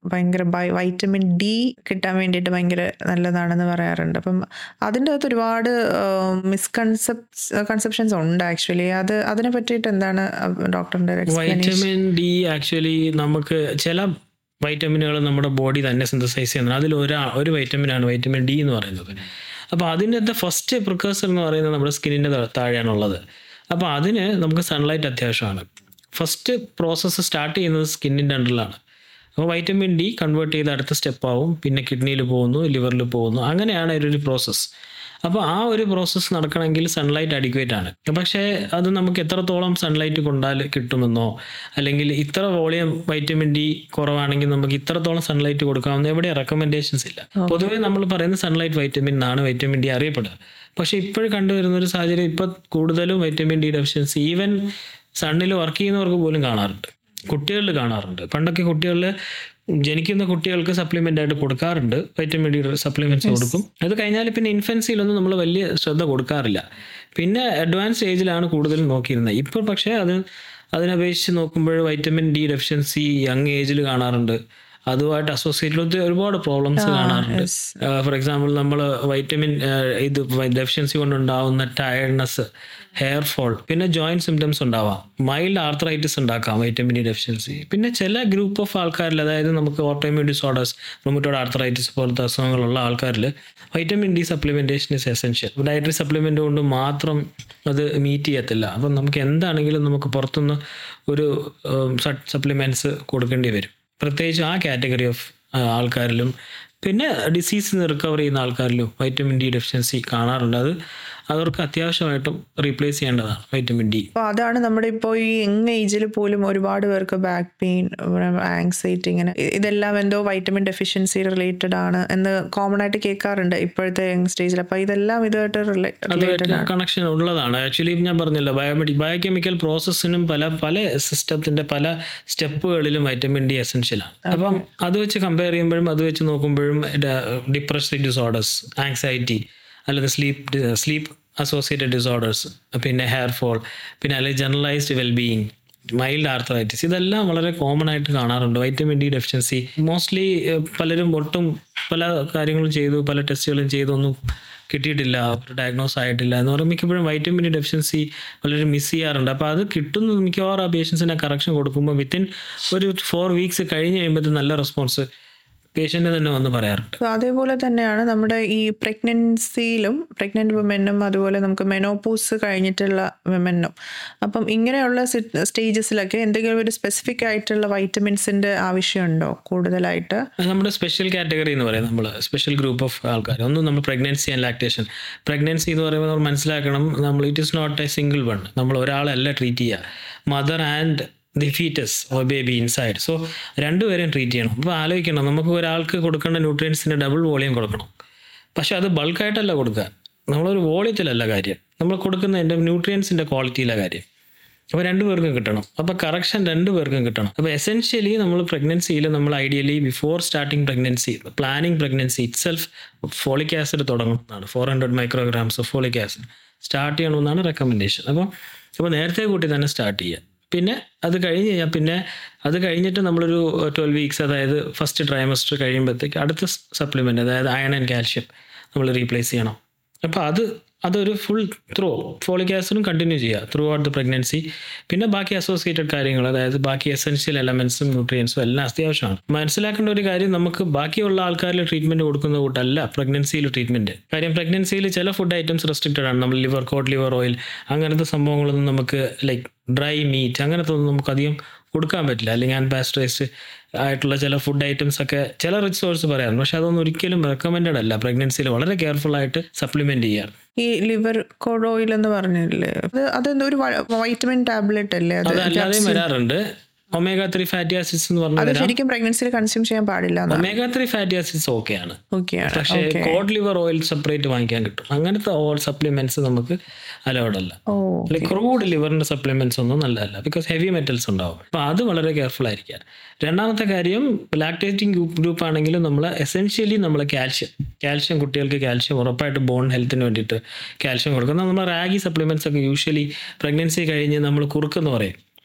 ഭയങ്കര ബൈ വൈറ്റമിൻ ഡി കിട്ടാൻ വേണ്ടിയിട്ട് ഭയങ്കര നല്ലതാണെന്ന് പറയാറുണ്ട് അപ്പം അതിൻ്റെ അകത്ത് ഒരുപാട് മിസ്കൺസെപ്റ്റ് കൺസെപ്ഷൻസ് ഉണ്ട് ആക്ച്വലി അത് അതിനെ പറ്റിയിട്ട് എന്താണ് ഡോക്ടറിൻ്റെ എക്സ്പ്ലനേഷൻ
വൈറ്റമിൻ ഡി ആക്ച്വലി നമുക്ക് ചില വൈറ്റമിനുകൾ നമ്മുടെ ബോഡി തന്നെ സിന്തസൈസ് ചെയ്യുന്നത് അതിൽ ഒരാ ഒരു വൈറ്റമിനാണ് വൈറ്റമിൻ ഡി എന്ന് പറയുന്നത് അപ്പോൾ അതിൻ്റെ ഫസ്റ്റ് പ്രിക്കേഴ്സർ എന്ന് പറയുന്നത് നമ്മുടെ സ്കിന്നിൻ്റെ താഴെയാണുള്ളത് അപ്പോൾ അതിന് നമുക്ക് സൺലൈറ്റ് അത്യാവശ്യമാണ് ഫസ്റ്റ് പ്രോസസ്സ് സ്റ്റാർട്ട് ചെയ്യുന്നത് സ്കിന്നിൻ്റെ അണ്ടറിലാണ് അപ്പോൾ വൈറ്റമിൻ ഡി കൺവേർട്ട് ചെയ്ത് അടുത്ത സ്റ്റെപ്പ് ആവും പിന്നെ കിഡ്നിയിൽ പോകുന്നു ലിവറിൽ പോകുന്നു അങ്ങനെയാണ് ഒരു പ്രോസസ്സ് അപ്പോൾ ആ ഒരു പ്രോസസ്സ് നടക്കണമെങ്കിൽ സൺലൈറ്റ് അഡിക്വേറ്റ് ആണ് പക്ഷേ അത് നമുക്ക് എത്രത്തോളം സൺലൈറ്റ് കൊണ്ടാൽ കിട്ടുമെന്നോ അല്ലെങ്കിൽ ഇത്ര വോളിയം വൈറ്റമിൻ ഡി കുറവാണെങ്കിൽ നമുക്ക് ഇത്രത്തോളം സൺലൈറ്റ് കൊടുക്കാമെന്ന് എവിടെ റെക്കമെൻഡേഷൻസ് ഇല്ല പൊതുവേ നമ്മൾ പറയുന്ന സൺലൈറ്റ് വൈറ്റമിൻ എന്നാണ് വൈറ്റമിൻ ഡി അറിയപ്പെടുക പക്ഷേ ഇപ്പോഴും കണ്ടുവരുന്ന ഒരു സാഹചര്യം ഇപ്പോൾ കൂടുതലും വൈറ്റമിൻ ഡി ഡെഫിഷ്യൻസി ഈവൻ സണ്ണിൽ വർക്ക് ചെയ്യുന്നവർക്ക് പോലും കാണാറുണ്ട് കുട്ടികളിൽ കാണാറുണ്ട് പണ്ടൊക്കെ കുട്ടികളിൽ ജനിക്കുന്ന കുട്ടികൾക്ക് സപ്ലിമെന്റ് ആയിട്ട് കൊടുക്കാറുണ്ട് വൈറ്റമിൻ ഡി സപ്ലിമെന്റ്സ് കൊടുക്കും അത് കഴിഞ്ഞാൽ പിന്നെ ഇൻഫൻസിയിലൊന്നും നമ്മൾ വലിയ ശ്രദ്ധ കൊടുക്കാറില്ല പിന്നെ അഡ്വാൻസ് ഏജിലാണ് കൂടുതലും നോക്കിയിരുന്നത് ഇപ്പോൾ പക്ഷേ അത് അതിനപേക്ഷിച്ച് നോക്കുമ്പോൾ വൈറ്റമിൻ ഡി ഡെഫിഷ്യൻസി യങ് ഏജിൽ കാണാറുണ്ട് അതുമായിട്ട് അസോസിയേറ്റഡ് ഒരുപാട് പ്രോബ്ലംസ് കാണാറുണ്ട് ഫോർ എക്സാമ്പിൾ നമ്മൾ വൈറ്റമിൻ ഇത് ഡെഫിഷ്യൻസി കൊണ്ടുണ്ടാവുന്ന ടയർഡ്നെസ് ഹെയർ ഫോൾ പിന്നെ ജോയിന്റ് സിംറ്റംസ് ഉണ്ടാവാം മൈൽഡ് ആർത്രൈറ്റിസ് ഉണ്ടാക്കാം വൈറ്റമിൻ ഡി ഡെഫിഷ്യൻസി പിന്നെ ചില ഗ്രൂപ്പ് ഓഫ് ആൾക്കാരിൽ അതായത് നമുക്ക് ഓട്ടോമ്യൂൺ ഡിസോർഡേഴ്സ് റൊമറ്റോഡ് ആർത്രൈറ്റിസ് പോലത്തെ അസുഖങ്ങളുള്ള ആൾക്കാരിൽ vitamin D supplementation is essential dietary supplement കൊണ്ട് മാത്രം അത് മീറ്റ് ചെയ്യത്തില്ല അപ്പം നമുക്ക് എന്താണെങ്കിലും നമുക്ക് പുറത്തുനിന്ന് ഒരു സപ്ലിമെന്റ്സ് കൊടുക്കേണ്ടി വരും പ്രത്യേകിച്ച് ആ കാറ്റഗറി ഓഫ് ആൾക്കാരിലും പിന്നെ ഡിസീസിൽ നിന്ന് റിക്കവർ ചെയ്യുന്ന ആൾക്കാരിലും വൈറ്റമിൻ ഡി ഡെഫിഷ്യൻസി കാണാറുണ്ട് അത് അവർക്ക് അത്യാവശ്യമായിട്ടും റീപ്ലേസ് ചെയ്യേണ്ടതാണ് വൈറ്റമിൻ ഡി
അപ്പോൾ അതാണ് നമ്മുടെ ഇപ്പോൾ ഈ യങ് ഏജിൽ പോലും ഒരുപാട് പേർക്ക് ബാക്ക് പെയിൻ ആങ്സൈറ്റി ഇങ്ങനെ ഇതെല്ലാം എന്തോ വൈറ്റമിൻ ഡെഫിഷ്യൻസി റിലേറ്റഡ് ആണ് എന്ന് കോമൺ ആയിട്ട് കേൾക്കാറുണ്ട് ഇപ്പോഴത്തെ യങ് സ്റ്റേജിൽ അപ്പോൾ ഇതെല്ലാം ഇതുമായിട്ട് റിലേറ്റഡ് ആണ്
കണക്ഷൻ ഉള്ളതാണ് ആക്ച്വലി ഞാൻ പറഞ്ഞല്ലോ ബയോമെഡിക് ബയോകെമിക്കൽ പ്രോസസ്സിനും പല പല സിസ്റ്റത്തിന്റെ പല സ്റ്റെപ്പുകളിലും വൈറ്റമിൻ ഡി എസെൻഷ്യലാണ് അപ്പം അത് വെച്ച് കമ്പയർ ചെയ്യുമ്പോഴും അത് വെച്ച് നോക്കുമ്പോഴും ഡിപ്രസീവ് ഡിസോർഡേഴ്സ് ആങ്സൈറ്റി അല്ലെങ്കിൽ സ്ലീപ്പ് സ്ലീപ്പ് അസോസിയേറ്റഡ് ഡിസോർഡേഴ്സ് പിന്നെ ഹെയർ ഫോൾ പിന്നെ അല്ലെങ്കിൽ ജനറലൈസ്ഡ് വെൽബീയിങ് മൈൽഡ് ആർത്രൈറ്റിസ് ഇതെല്ലാം വളരെ കോമൺ ആയിട്ട് കാണാറുണ്ട് വൈറ്റമിൻ ഡി ഡെഫിഷ്യൻസി മോസ്റ്റ്ലി പലരും ഒട്ടും പല കാര്യങ്ങളും ചെയ്തു പല ടെസ്റ്റുകളും ചെയ്തൊന്നും കിട്ടിയിട്ടില്ല ഡയഗ്നോസ് ആയിട്ടില്ല എന്ന് പറയുമ്പോൾ മിക്കപ്പോഴും വൈറ്റമിൻ ഡി ഡെഫിഷ്യൻസി വളരെ മിസ് ചെയ്യാറുണ്ട് അപ്പോൾ അത് കിട്ടുന്ന മിക്കവാറും ആ പേഷ്യൻസിനെ കറക്ഷൻ കൊടുക്കുമ്പോൾ വിത്തിൻ ഒരു ഫോർ വീക്സ് കഴിഞ്ഞ് കഴിയുമ്പോൾ നല്ല റെസ്പോൺസ് പേഷ്യൻ്റ് തന്നെ വന്ന് പറയാറുണ്ട്
അപ്പോൾ അതേപോലെ തന്നെയാണ് നമ്മുടെ ഈ പ്രഗ്നൻസിയിലും പ്രഗ്നന്റ് വുമെനും അതുപോലെ നമുക്ക് മെനോപോസ് കഴിഞ്ഞിട്ടുള്ള വിമെനും അപ്പം ഇങ്ങനെയുള്ള സ്റ്റേജസിലൊക്കെ എന്തെങ്കിലും ഒരു സ്പെസിഫിക് ആയിട്ടുള്ള വൈറ്റമിൻസിന്റെ ആവശ്യമുണ്ടോ കൂടുതലായിട്ട്
അത് നമ്മുടെ സ്പെഷ്യൽ കാറ്റഗറി എന്ന് പറയും നമ്മൾ സ്പെഷ്യൽ ഗ്രൂപ്പ് ഓഫ് ആൾക്കാർ ഒന്ന് നമ്മൾ പ്രഗ്നൻസി ആൻഡ് ലാക്ടേഷൻ പ്രഗ്നൻസി എന്ന് പറയുമ്പോൾ നമ്മൾ മനസ്സിലാക്കണം നമ്മൾ it is not a single one നമ്മൾ ഒരാളല്ല ട്രീറ്റ് ചെയ്യുക mother and the foetus or baby inside so രണ്ടുപേരെയും ട്രീറ്റ് ചെയ്യണം അപ്പോൾ ആലോചിക്കണം നമുക്ക് ഒരാൾക്ക് കൊടുക്കേണ്ട ന്യൂട്രിയൻസിൻ്റെ ഡബിൾ വോളിയം കൊടുക്കണം പക്ഷെ അത് ബൾക്കായിട്ടല്ല കൊടുക്കുക നമ്മളൊരു വോളിയത്തിലല്ല കാര്യം നമ്മൾ കൊടുക്കുന്നതിൻ്റെ ന്യൂട്രിയൻസിൻ്റെ ക്വാളിറ്റിയിലെ കാര്യം അപ്പോൾ രണ്ടുപേർക്കും കിട്ടണം അപ്പോൾ കറക്ഷൻ രണ്ടുപേർക്കും കിട്ടണം അപ്പോൾ എസെൻഷ്യലി നമ്മൾ പ്രഗ്നൻസിയിൽ നമ്മൾ ideally before starting pregnancy planning pregnancy itself folic acid തുടങ്ങുന്നതാണ് four hundred micrograms of folic acid start ചെയ്യണമെന്നാണ് റെക്കമെൻഡേഷൻ അപ്പോൾ അപ്പോൾ നേരത്തെ കൂട്ടി തന്നെ സ്റ്റാർട്ട് ചെയ്യുക പിന്നെ അത് കഴിഞ്ഞ് കഴിഞ്ഞാൽ പിന്നെ അത് കഴിഞ്ഞിട്ട് നമ്മളൊരു ട്വൽവ് വീക്സ് അതായത് ഫസ്റ്റ് ട്രൈമസ്റ്റർ കഴിയുമ്പോഴത്തേക്ക് അടുത്ത സപ്ലിമെൻ്റ് അതായത് അയൺ ആൻഡ് കാൽഷ്യം നമ്മൾ റീപ്ലേസ് ചെയ്യണം അപ്പോൾ അത് അതൊരു ഫുൾ ത്രൂ ഫോളിക് ആസിഡും കണ്ടിന്യൂ ചെയ്യുക ത്രൂ ഔട്ട് ദ പ്രഗ്നൻസി പിന്നെ ബാക്കി അസോസിയേറ്റഡ് കാര്യങ്ങൾ അതായത് ബാക്കി എസെൻഷ്യൽ എലമെൻസും ന്യൂട്രിയൻസും എല്ലാം അത്യാവശ്യമാണ് മനസ്സിലാക്കേണ്ട ഒരു കാര്യം നമുക്ക് ബാക്കിയുള്ള ആൾക്കാരിൽ ട്രീറ്റ്മെൻറ്റ് കൊടുക്കുന്ന കൂട്ടല്ല പ്രഗ്നൻസിയിൽ ട്രീറ്റ്മെൻറ്റ് കാര്യം പ്രഗ്നൻസിയിൽ ചില ഫുഡ് ഐറ്റംസ് റെസ്ട്രിക്റ്റഡ് ആണ് നമ്മൾ ലിവർ കോട്ട് ലിവർ ഓയിൽ അങ്ങനത്തെ സംഭവങ്ങളൊന്നും നമുക്ക് ലൈക്ക് ഡ്രൈ മീറ്റ് അങ്ങനത്തെ ഒന്നും നമുക്ക് അധികം കൊടുക്കാൻ പറ്റില്ല അല്ലെങ്കിൽ അൺപാസ്റ്ററൈസ്ഡ് ആയിട്ടുള്ള ചില ഫുഡ് ഐറ്റംസ് ഒക്കെ ചില റിസോഴ്സ് പറയാറുണ്ട് പക്ഷെ അതൊന്നും ഒരിക്കലും റെക്കമെൻഡഡ് അല്ല പ്രഗ്നൻസിയിൽ വളരെ കെയർഫുൾ ആയിട്ട് സപ്ലിമെന്റ് ചെയ്യാറ്
ഈ ലിവർ കോഡ് ഓയിൽ എന്ന് പറഞ്ഞില്ലേ അത് അതെന്തോ ഒരു വൈറ്റമിൻ ടാബ്ലറ്റ് അല്ലേ അത്
അതല്ലാതെയും വരാറുണ്ട് ഒമേഗ ത്രീ ഫാറ്റി ആസിഡ്സ് എന്ന്
അത്
പറഞ്ഞാൽ
ശരിക്കും പ്രഗ്നൻസിയിൽ കൺസ്യൂം ചെയ്യാൻ പാടില്ല
ഒമേഗ ത്രീ ഫാറ്റി ആസിഡ്സ് ഓക്കെയാണ്
ഓക്കെയാണ്
പക്ഷേ കോഡ് ലിവർ ഓയിൽ സെപ്പറേറ്റ് വാങ്ങിക്കാൻ കിട്ടും അങ്ങനത്തെ ഓയിൽ സപ്ലിമെന്റ്സ് നമുക്ക് അലൗഡ് അല്ല
ഓ
ക്രൂഡ് ലിവറിന്റെ സപ്ലിമെന്റ്സ് ഒന്നും നല്ലതല്ല ബിക്കോസ് ഹെവി മെറ്റൽസ് ഉണ്ടാവും അപ്പൊ അത് വളരെ കെയർഫുൾ ആയിരിക്കുക രണ്ടാമത്തെ കാര്യം ലാക്ടേറ്റിംഗ് ഗ്രൂപ്പ് ഗ്രൂപ്പ് ആണെങ്കിലും നമ്മൾ എസെൻഷ്യലി നമ്മൾ കാൽഷ്യം കാൽഷ്യം കുട്ടികൾക്ക് കാൽഷ്യം ഉറപ്പായിട്ട് ബോൺ ഹെൽത്തിന് വേണ്ടിയിട്ട് കാൽഷ്യം കൊടുക്കുന്നത് നമ്മൾ റാഗി സപ്ലിമെന്റ്സ് ഒക്കെ യൂഷ്വലി പ്രഗ്നൻസി കഴിഞ്ഞ് നമ്മൾ കുറുക്കെന്ന് പറയും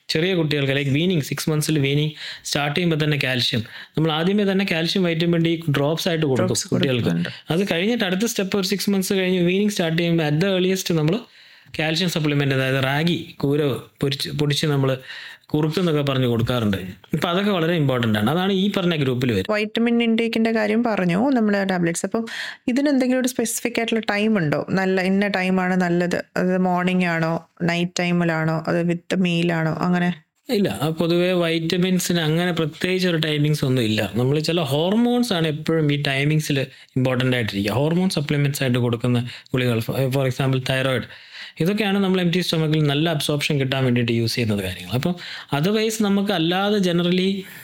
ചെറിയ കുട്ടികൾക്ക് ലൈക്ക് വീനിങ് സിക്സ് മന്ത്സിൽ വീനിങ് സ്റ്റാർട്ട് ചെയ്യുമ്പോൾ തന്നെ കാൽഷ്യം നമ്മൾ ആദ്യമേ തന്നെ കാൽഷ്യം വൈറ്റമിൻ ഡി ഡ്രോപ്സ് ആയിട്ട് കൊടുക്കും കുട്ടികൾക്ക് അത് കഴിഞ്ഞിട്ട് അടുത്ത സ്റ്റെപ്പ് ഒരു സിക്സ് മന്ത്സ് കഴിഞ്ഞ് വീനിങ് സ്റ്റാർട്ട് ചെയ്യുമ്പോൾ അറ്റ് ദ ഏർലിയസ്റ്റ് നമ്മൾ കാൽഷ്യം സപ്ലിമെൻ്റ് അതായത് റാഗി കൂരവ് പൊരിച്ച് പൊടിച്ച് നമ്മൾ കുറുക്കെന്നൊക്കെ പറഞ്ഞ് കൊടുക്കാറുണ്ട് ഇപ്പം അതൊക്കെ വളരെ ഇമ്പോർട്ടൻ്റ് ആണ് അതാണ് ഈ പറഞ്ഞ ഗ്രൂപ്പിൽ വരും
വൈറ്റമിൻ ഇൻടേക്കിന്റെ കാര്യം പറഞ്ഞു നമ്മൾ ടാബ്ലറ്റ്സ് അപ്പം ഇതിന് എന്തെങ്കിലും ഒരു സ്പെസിഫിക് ആയിട്ടുള്ള ടൈം ഉണ്ടോ നല്ല ഇന്ന ടൈമാണ് നല്ലത് അത് മോർണിംഗ് ആണോ നൈറ്റ് ടൈമിലാണോ അത് വിത്ത് മീലാണോ അങ്ങനെ
ഇല്ല ആ പൊതുവെ വൈറ്റമിൻസിന് അങ്ങനെ പ്രത്യേകിച്ച് ഒരു ടൈമിങ്സ് ഒന്നും ഇല്ല നമ്മൾ ചില ഹോർമോൺസ് ആണ് എപ്പോഴും ഈ ടൈമിങ്സിൽ ഇമ്പോർട്ടൻ്റ് ആയിട്ടിരിക്കുക ഹോർമോൺ സപ്ലിമെൻറ്റ്സ് ആയിട്ട് കൊടുക്കുന്ന ഗുളികൾ ഫോർ എക്സാമ്പിൾ തൈറോയിഡ് ഇതൊക്കെയാണ് നമ്മൾ എം ടി സ്റ്റൊമക്കിൽ നല്ല അബ്സോർപ്ഷൻ കിട്ടാൻ വേണ്ടിയിട്ട് യൂസ് ചെയ്യുന്നത് കാര്യങ്ങൾ അപ്പം അതർവൈസ് നമുക്ക് അല്ലാതെ ജനറലി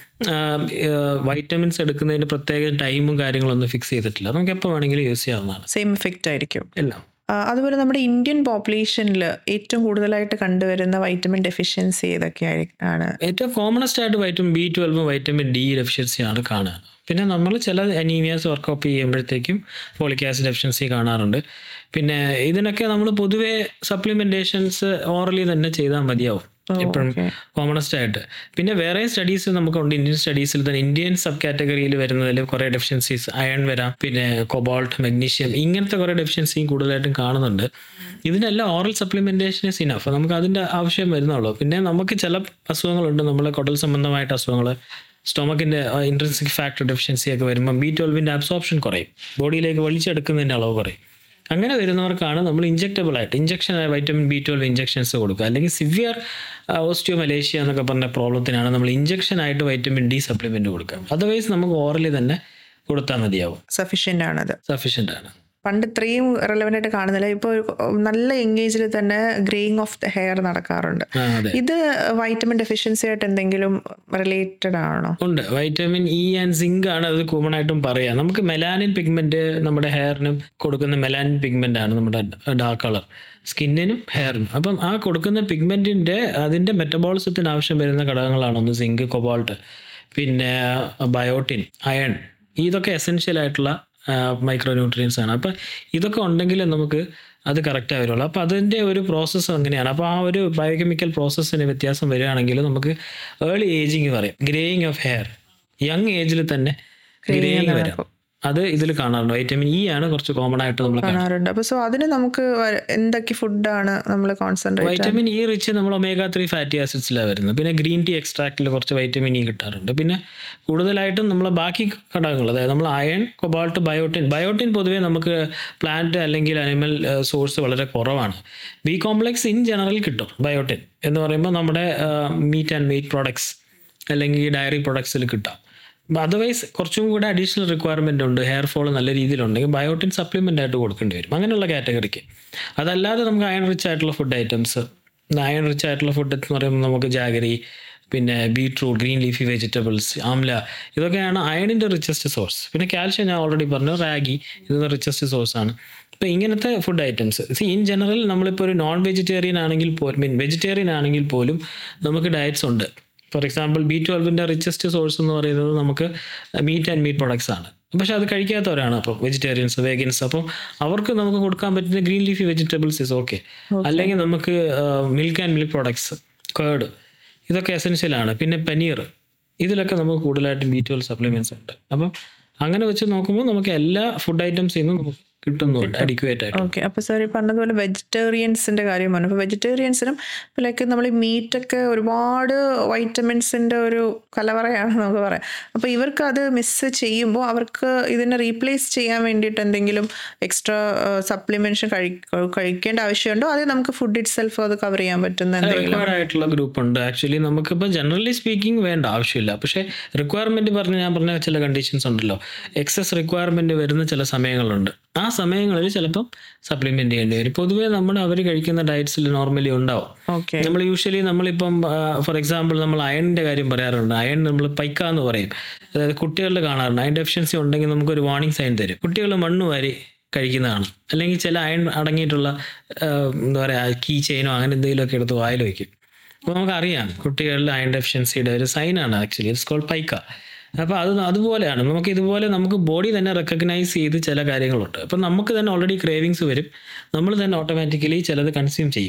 വൈറ്റമിൻസ് എടുക്കുന്നതിന് പ്രത്യേക ടൈമും കാര്യങ്ങളൊന്നും ഫിക്സ് ചെയ്തിട്ടില്ല നമുക്ക് എപ്പോൾ വേണമെങ്കിലും യൂസ് ചെയ്യാവുന്നതാണ്
സെയിം എഫക്റ്റ് ആയിരിക്കും
എല്ലാം
ആ, അതുപോലെ നമ്മുടെ ഇന്ത്യൻ പോപ്പുലേഷനിൽ ഏറ്റവും കൂടുതലായിട്ട് കണ്ടുവരുന്ന വൈറ്റമിൻ ഡെഫിഷ്യൻസി ഏതൊക്കെ ആണ്
ഏറ്റവും കോമണസ്റ്റ് ആയിട്ട് വൈറ്റമിൻ ബി ട്വൽവും വൈറ്റമിൻ ഡി ഡെഫിഷ്യൻസിയാണ് കാണുക പിന്നെ നമ്മൾ ചില അനീമിയാസ് വർക്കപ്പ് ചെയ്യുമ്പോഴത്തേക്കും ഫോളിക് ആസിഡ് ഡെഫിഷ്യൻസി കാണാറുണ്ട് പിന്നെ ഇതിനൊക്കെ നമ്മൾ പൊതുവേ സപ്ലിമെൻറ്റേഷൻസ് ഓറലി തന്നെ ചെയ്താൽ മതിയാവും എപ്പോഴും
okay.
കോമണസ്റ്റ് ആയിട്ട് പിന്നെ വേറെ സ്റ്റഡീസ് നമുക്കുണ്ട് ഇന്ത്യൻ സ്റ്റഡീസിൽ തന്നെ ഇന്ത്യൻ സബ് കാറ്റഗറിയിൽ വരുന്നതിൽ കുറേ ഡെഫിഷ്യൻസീസ് അയൺ വരാം പിന്നെ കൊബോൾട്ട് മഗ്നീഷ്യം ഇങ്ങനത്തെ കുറേ ഡെഫിഷ്യൻസിയും കൂടുതലായിട്ടും കാണുന്നുണ്ട് ഇതിനെല്ലാം ഓറൽ സപ്ലിമെൻറ്റേഷൻ ഇസ് ഇനഫ് നമുക്ക് അതിൻ്റെ ആവശ്യം വരുന്നുള്ളൂ പിന്നെ നമുക്ക് ചില അസുഖങ്ങളുണ്ട് നമ്മളെ കുടൽ സംബന്ധമായിട്ട് അസുഖങ്ങൾ സ്റ്റൊമക്കിൻ്റെ ഇൻട്രൻസിക് ഫാക്ടർ ഡെഫിഷ്യൻസി ഒക്കെ വരുമ്പോൾ ബി ട്വൽവിൻ്റെ അബ്സോർപ്ഷൻ കുറയും ബോഡിയിലേക്ക് വലിച്ചെടുക്കുന്നതിൻ്റെ അളവ് കുറയും അങ്ങനെ വരുന്നവർക്കാണ് നമ്മൾ ഇഞ്ചെക്റ്റബിൾ ആയിട്ട് injection vitamin B twelve injections കൊടുക്കുക അല്ലെങ്കിൽ സിവിയർ ഓസ്റ്റിയോ മലേഷ്യ എന്നൊക്കെ പറഞ്ഞ പ്രോബ്ലത്തിനാണ് നമ്മൾ ഇഞ്ചക്ഷൻ ആയിട്ട് വൈറ്റമിൻ ഡി സപ്ലിമെന്റ് കൊടുക്കുക അതർവൈസ് നമുക്ക് ഓറലി തന്നെ കൊടുത്താൽ മതിയാവും
സഫീഷ്യൻ്റ് ആണത്
സഫീഷ്യൻ്റ് ആണ്
പണ്ട് ഇത്രയും റെലവെൻ്റ് ആയിട്ട് കാണുന്നില്ല ഇപ്പോൾ നല്ല എൻഗേജിൽ തന്നെ ഗ്രേയിങ് ഓഫ് ദ ഹെയർ നടക്കാറുണ്ട്
ആ, അതെ
ഇത് വൈറ്റമിൻ ഡെഫിഷ്യൻസി ആയിട്ട് എന്തെങ്കിലും റിലേറ്റഡ് ആണോ
ഉണ്ട് വൈറ്റമിൻ ഇ ആൻഡ് സിങ്ക് ആണ് അത് കോമൺ ആയിട്ടും പറയാം നമുക്ക് മെലാനിൻ പിഗ്മെന്റ് നമ്മുടെ ഹെയറിനും കൊടുക്കുന്ന മെലാനിൻ പിഗ്മെന്റ് ആണ് നമ്മുടെ ഡാർക്ക് കളർ സ്കിന്നിനും ഹെയറിനും അപ്പം ആ കൊടുക്കുന്ന പിഗ്മെന്റിന്റെ അതിന്റെ മെറ്റബോളിസത്തിന് ആവശ്യം വരുന്ന ഘടകങ്ങളാണ് ഒന്ന് സിങ്ക് കൊബാൾട്ട് പിന്നെ ബയോട്ടിൻ അയൺ ഇതൊക്കെ എസെൻഷ്യൽ ആയിട്ടുള്ള മൈക്രോ ന്യൂട്രിയൻസ് ആണ് അപ്പം ഇതൊക്കെ ഉണ്ടെങ്കിൽ നമുക്ക് അത് കറക്റ്റായി വരുള്ളൂ അപ്പോൾ അതിൻ്റെ ഒരു പ്രോസസ്സ് അങ്ങനെയാണ് അപ്പോൾ ആ ഒരു ബയോകെമിക്കൽ പ്രോസസ്സിന് വ്യത്യാസം വരികയാണെങ്കിൽ നമുക്ക് ഏർലി ഏജിങ് പറയും ഗ്രേയിങ് ഓഫ് ഹെയർ യങ് ഏജിൽ തന്നെ ഗ്രേയിങ് വരാം അത് ഇതിൽ കാണാറുണ്ട് വൈറ്റമിൻ ഇ ആണ് കുറച്ച് കോമൺ ആയിട്ട് നമ്മൾ
കാണാറുണ്ട് അപ്പോൾ സോ അതിന് നമുക്ക് വ- എന്തൊക്കെ ഫുഡാണ് നമ്മൾ കോൺസെൻട്രേറ്റ്
വൈറ്റമിൻ ഇ റിച്ച് നമ്മൾ ഒമേഗ ത്രീ ഫാറ്റി ആസിഡ്സിലാണ് വരുന്നത് പിന്നെ ഗ്രീൻ ടീ എക്സ്ട്രാക്റ്റിൽ കുറച്ച് വൈറ്റമിൻ ഇ കിട്ടാറുണ്ട് പിന്നെ കൂടുതലായിട്ടും നമ്മൾ ബാക്കി ഘടകങ്ങൾ അതായത് നമ്മൾ അയൺ കൊബാൾട്ട് ബയോട്ടിൻ ബയോട്ടിൻ പൊതുവേ നമുക്ക് പ്ലാന്റ് അല്ലെങ്കിൽ അനിമൽ സോഴ്സ് വളരെ കുറവാണ് ബി കോംപ്ലെക്സ് ഇൻ ജനറൽ കിട്ടും ബയോട്ടിൻ എന്ന് പറയുമ്പോൾ നമ്മുടെ മീറ്റ് ആൻഡ് മീറ്റ് പ്രോഡക്ട്സ് അല്ലെങ്കിൽ ഡയറി പ്രൊഡക്ട്സിൽ കിട്ടാം അതർവൈസ് കുറച്ചും കൂടെ അഡീഷണൽ റിക്വയർമെൻ്റ് ഉണ്ട് ഹെയർ ഫോൾ നല്ല രീതിയിലുണ്ടെങ്കിൽ ബയോട്ടിൻ സപ്ലിമെൻ്റ് ആയിട്ട് കൊടുക്കേണ്ടി വരും അങ്ങനെയുള്ള കാറ്റഗറിക്ക് അതല്ലാതെ നമുക്ക് അയൺ റിച്ച് ആയിട്ടുള്ള ഫുഡ് ഐറ്റംസ് അയൺ റിച്ച് ആയിട്ടുള്ള ഫുഡ് എന്ന് പറയുമ്പോൾ നമുക്ക് ജാഗരി പിന്നെ beetroot green leafy vegetables amla ഇതൊക്കെയാണ് അയണിൻ്റെ റിച്ചസ്റ്റ് സോഴ്സ് പിന്നെ കാൽഷ്യം ഞാൻ ഓൾറെഡി പറഞ്ഞു റാഗി ഇത് റിച്ചസ്റ്റ് സോഴ്സ് ആണ് അപ്പോൾ ഇങ്ങനത്തെ ഫുഡ് ഐറ്റംസ് സി ഇൻ ജനറൽ നമ്മളിപ്പോൾ ഒരു നോൺ വെജിറ്റേറിയൻ ആണെങ്കിൽ പോലും മീൻ വെജിറ്റേറിയൻ ആണെങ്കിൽ പോലും നമുക്ക് ഡയറ്റ്സ് ഉണ്ട് ഫോർ എക്സാമ്പിൾ ബി ട്വൽവിൻ്റെ റിച്ചസ്റ്റ് സോഴ്സ് എന്ന് പറയുന്നത് നമുക്ക് മീറ്റ് ആൻഡ് മീറ്റ് പ്രൊഡക്ട്സ് ആണ് പക്ഷെ അത് കഴിക്കാത്തവരാണ് അപ്പോൾ വെജിറ്റേറിയൻസ് വേഗൻസ് അപ്പം അവർക്ക് നമുക്ക് കൊടുക്കാൻ പറ്റുന്ന green leafy vegetables is okay അല്ലെങ്കിൽ നമുക്ക് milk and milk products curd ഇതൊക്കെ എസെൻഷ്യലാണ് പിന്നെ പനീർ ഇതിലൊക്കെ നമുക്ക് കൂടുതലായിട്ടും ബി ട്വൽവ് സപ്ലിമെൻറ്റ്സ് ഉണ്ട് അപ്പം അങ്ങനെ വെച്ച് നോക്കുമ്പോൾ നമുക്ക് എല്ലാ ഫുഡ് ഐറ്റംസിൽ നിന്നും നമുക്ക് കിട്ടുന്നുണ്ട് അഡിക്വേറ്റ് ആയിട്ട്
ഓക്കെ അപ്പോൾ സാർ ഈ പറഞ്ഞതുപോലെ വെജിറ്റേറിയൻസിൻ്റെ കാര്യമാണ് അപ്പോൾ വെജിറ്റേറിയൻസിനും ലൈക്ക് നമ്മൾ ഈ മീറ്റൊക്കെ ഒരുപാട് വൈറ്റമിൻസിൻ്റെ ഒരു കലവറയാണ് നമുക്ക് പറയാം അപ്പോൾ ഇവർക്ക് അത് മിസ് ചെയ്യുമ്പോൾ അവർക്ക് ഇതിനെ റീപ്ലേസ് ചെയ്യാൻ വേണ്ടിയിട്ട് എന്തെങ്കിലും എക്സ്ട്രാ സപ്ലിമെൻഷൻ കഴിക്കേണ്ട ആവശ്യമുണ്ടോ അതേ നമുക്ക് ഫുഡ് ഇറ്റ് സെൽഫ് അത് കവർ ചെയ്യാൻ പറ്റുന്ന എന്തെങ്കിലും
റിക്വയർഡ് ആയിട്ടുള്ള ഗ്രൂപ്പ് ഉണ്ട് ആക്ച്വലി നമുക്കിപ്പോൾ ജനറലി സ്പീക്കിംഗ് വേണ്ട ആവശ്യമില്ല പക്ഷേ റിക്വയർമെന്റ് പറഞ്ഞ് ഞാൻ പറഞ്ഞ ചില കണ്ടീഷൻസ് ഉണ്ടല്ലോ എക്സസ് റിക്വയർമെന്റ് വരുന്ന ചില സമയങ്ങളുണ്ട് ആ സമയങ്ങളിൽ ചിലപ്പം സപ്ലിമെന്റ് ചെയ്യേണ്ടി വരും പൊതുവേ നമ്മൾ അവർ കഴിക്കുന്ന ഡയറ്റ്സിൽ നോർമലി ഉണ്ടാവും
ഓക്കെ
നമ്മൾ യൂഷ്വലി നമ്മളിപ്പം ഫോർ എക്സാമ്പിൾ നമ്മൾ അയണിന്റെ കാര്യം പറയാറുണ്ട് അയൺ നമ്മൾ പൈക്ക എന്ന് പറയും അതായത് കുട്ടികളിൽ കാണാറുണ്ട് അയൺ ഡെഫിഷ്യൻസി ഉണ്ടെങ്കിൽ നമുക്കൊരു വാർണിംഗ് സൈൻ തരും കുട്ടികൾ മണ്ണ് വാരി കഴിക്കുന്നതാണ് അല്ലെങ്കിൽ ചില അയൺ അടങ്ങിയിട്ടുള്ള ആ, എന്താ പറയുക കീ ചെയിനോ അങ്ങനെ എന്തെങ്കിലുമൊക്കെ എടുത്ത് വായിൽ വയ്ക്കും അപ്പോൾ നമുക്കറിയാം കുട്ടികളിൽ അയൺ ഡെഫിഷ്യൻസിയുടെ ഒരു സൈനാണ് ആക്ച്വലി ഇറ്റ്സ് കോൾഡ് പൈക്ക അപ്പോൾ അത് അതുപോലെയാണ് നമുക്ക് ഇതുപോലെ നമുക്ക് ബോഡി തന്നെ റെക്കഗ്നൈസ് ചെയ്ത് ചില കാര്യങ്ങളുണ്ട് അപ്പം നമുക്ക് തന്നെ ഓൾറെഡി ക്രേവിങ്സ് വരും നമ്മൾ തന്നെ ഓട്ടോമാറ്റിക്കലി ചിലത് കൺസ്യൂം ചെയ്യും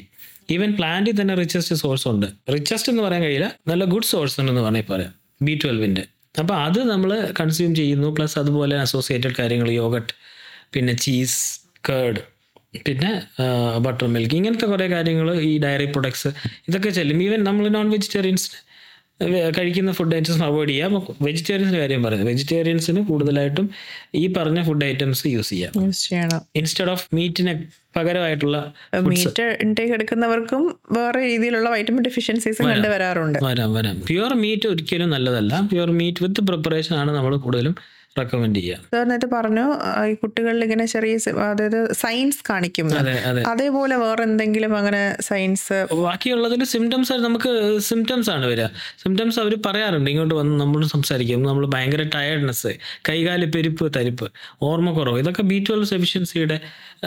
ഈവൻ പ്ലാന്റിൽ തന്നെ റിച്ചസ്റ്റ് സോഴ്സ് ഉണ്ട് റിച്ചസ്റ്റ് എന്ന് പറയാൻ കഴിയില്ല നല്ല ഗുഡ് സോഴ്സ് ഉണ്ടെന്ന് വേണമെങ്കിൽ പറയാം ബി ട്വൽവിൻ്റെ അപ്പോൾ അത് നമ്മൾ കൺസ്യൂം ചെയ്യുന്നു പ്ലസ് അതുപോലെ അസോസിയേറ്റഡ് കാര്യങ്ങൾ യോഗട്ട് പിന്നെ ചീസ് കേർഡ് പിന്നെ ബട്ടർ മിൽക്ക് ഇങ്ങനത്തെ കുറേ കാര്യങ്ങൾ ഈ ഡയറി പ്രൊഡക്ട്സ് ഇതൊക്കെ ചെല്ലും ഈവൻ നമ്മൾ നോൺ വെജിറ്റേറിയൻസ് കഴിക്കുന്ന ഫുഡ് ഐറ്റംസ് അവോയ്ഡ് ചെയ്യാം വെജിറ്റേറിയൻസിൻ്റെ കാര്യം പറയുന്നത് വെജിറ്റേറിയൻസിന് കൂടുതലായിട്ടും ഈ പറഞ്ഞ ഫുഡ് ഐറ്റംസ് യൂസ് ചെയ്യാം
യൂസ് ചെയ്യണം
ഇൻസ്റ്റെഡ് ഓഫ് മീറ്റിന് പകരമായിട്ടുള്ള
മീറ്റ് ഇൻടേക്ക് എടുക്കുന്നവർക്കും വേറെ രീതിയിലുള്ള വൈറ്റമിൻ ഡെഫിഷ്യൻസീസ് കണ്ടുവരാറുണ്ട്
വരാം വരാം പ്യുവർ മീറ്റ് ഒരിക്കലും നല്ലതല്ല പ്യുവർ മീറ്റ് വിത്ത് പ്രിപ്പറേഷൻ ആണ് നമ്മൾ കൂടുതലും റെക്കമെൻഡ് ചെയ്യുക
സാർ നേരത്തെ പറഞ്ഞു ആ, ഈ കുട്ടികളിൽ ഇങ്ങനെ ചെറിയ സ- അതായത് സയൻസ് കാണിക്കും
അതെ അതെ
അതേപോലെ വേറെ എന്തെങ്കിലും അങ്ങനെ സയൻസ്
ബാക്കിയുള്ളതിൽ സിംറ്റംസ് നമുക്ക് സിംറ്റംസ് ആണ് വരിക സിംറ്റംസ് അവർ പറയാറുണ്ട് ഇങ്ങോട്ട് വന്ന് നമ്മൾ സംസാരിക്കും നമ്മൾ ഭയങ്കര ടയർഡ്നെസ് കൈകാല് പെരുപ്പ് തരിപ്പ് ഓർമ്മക്കുറവ് ഇതൊക്കെ ബി ട്വൽവ് സെഫിഷ്യൻസിയുടെ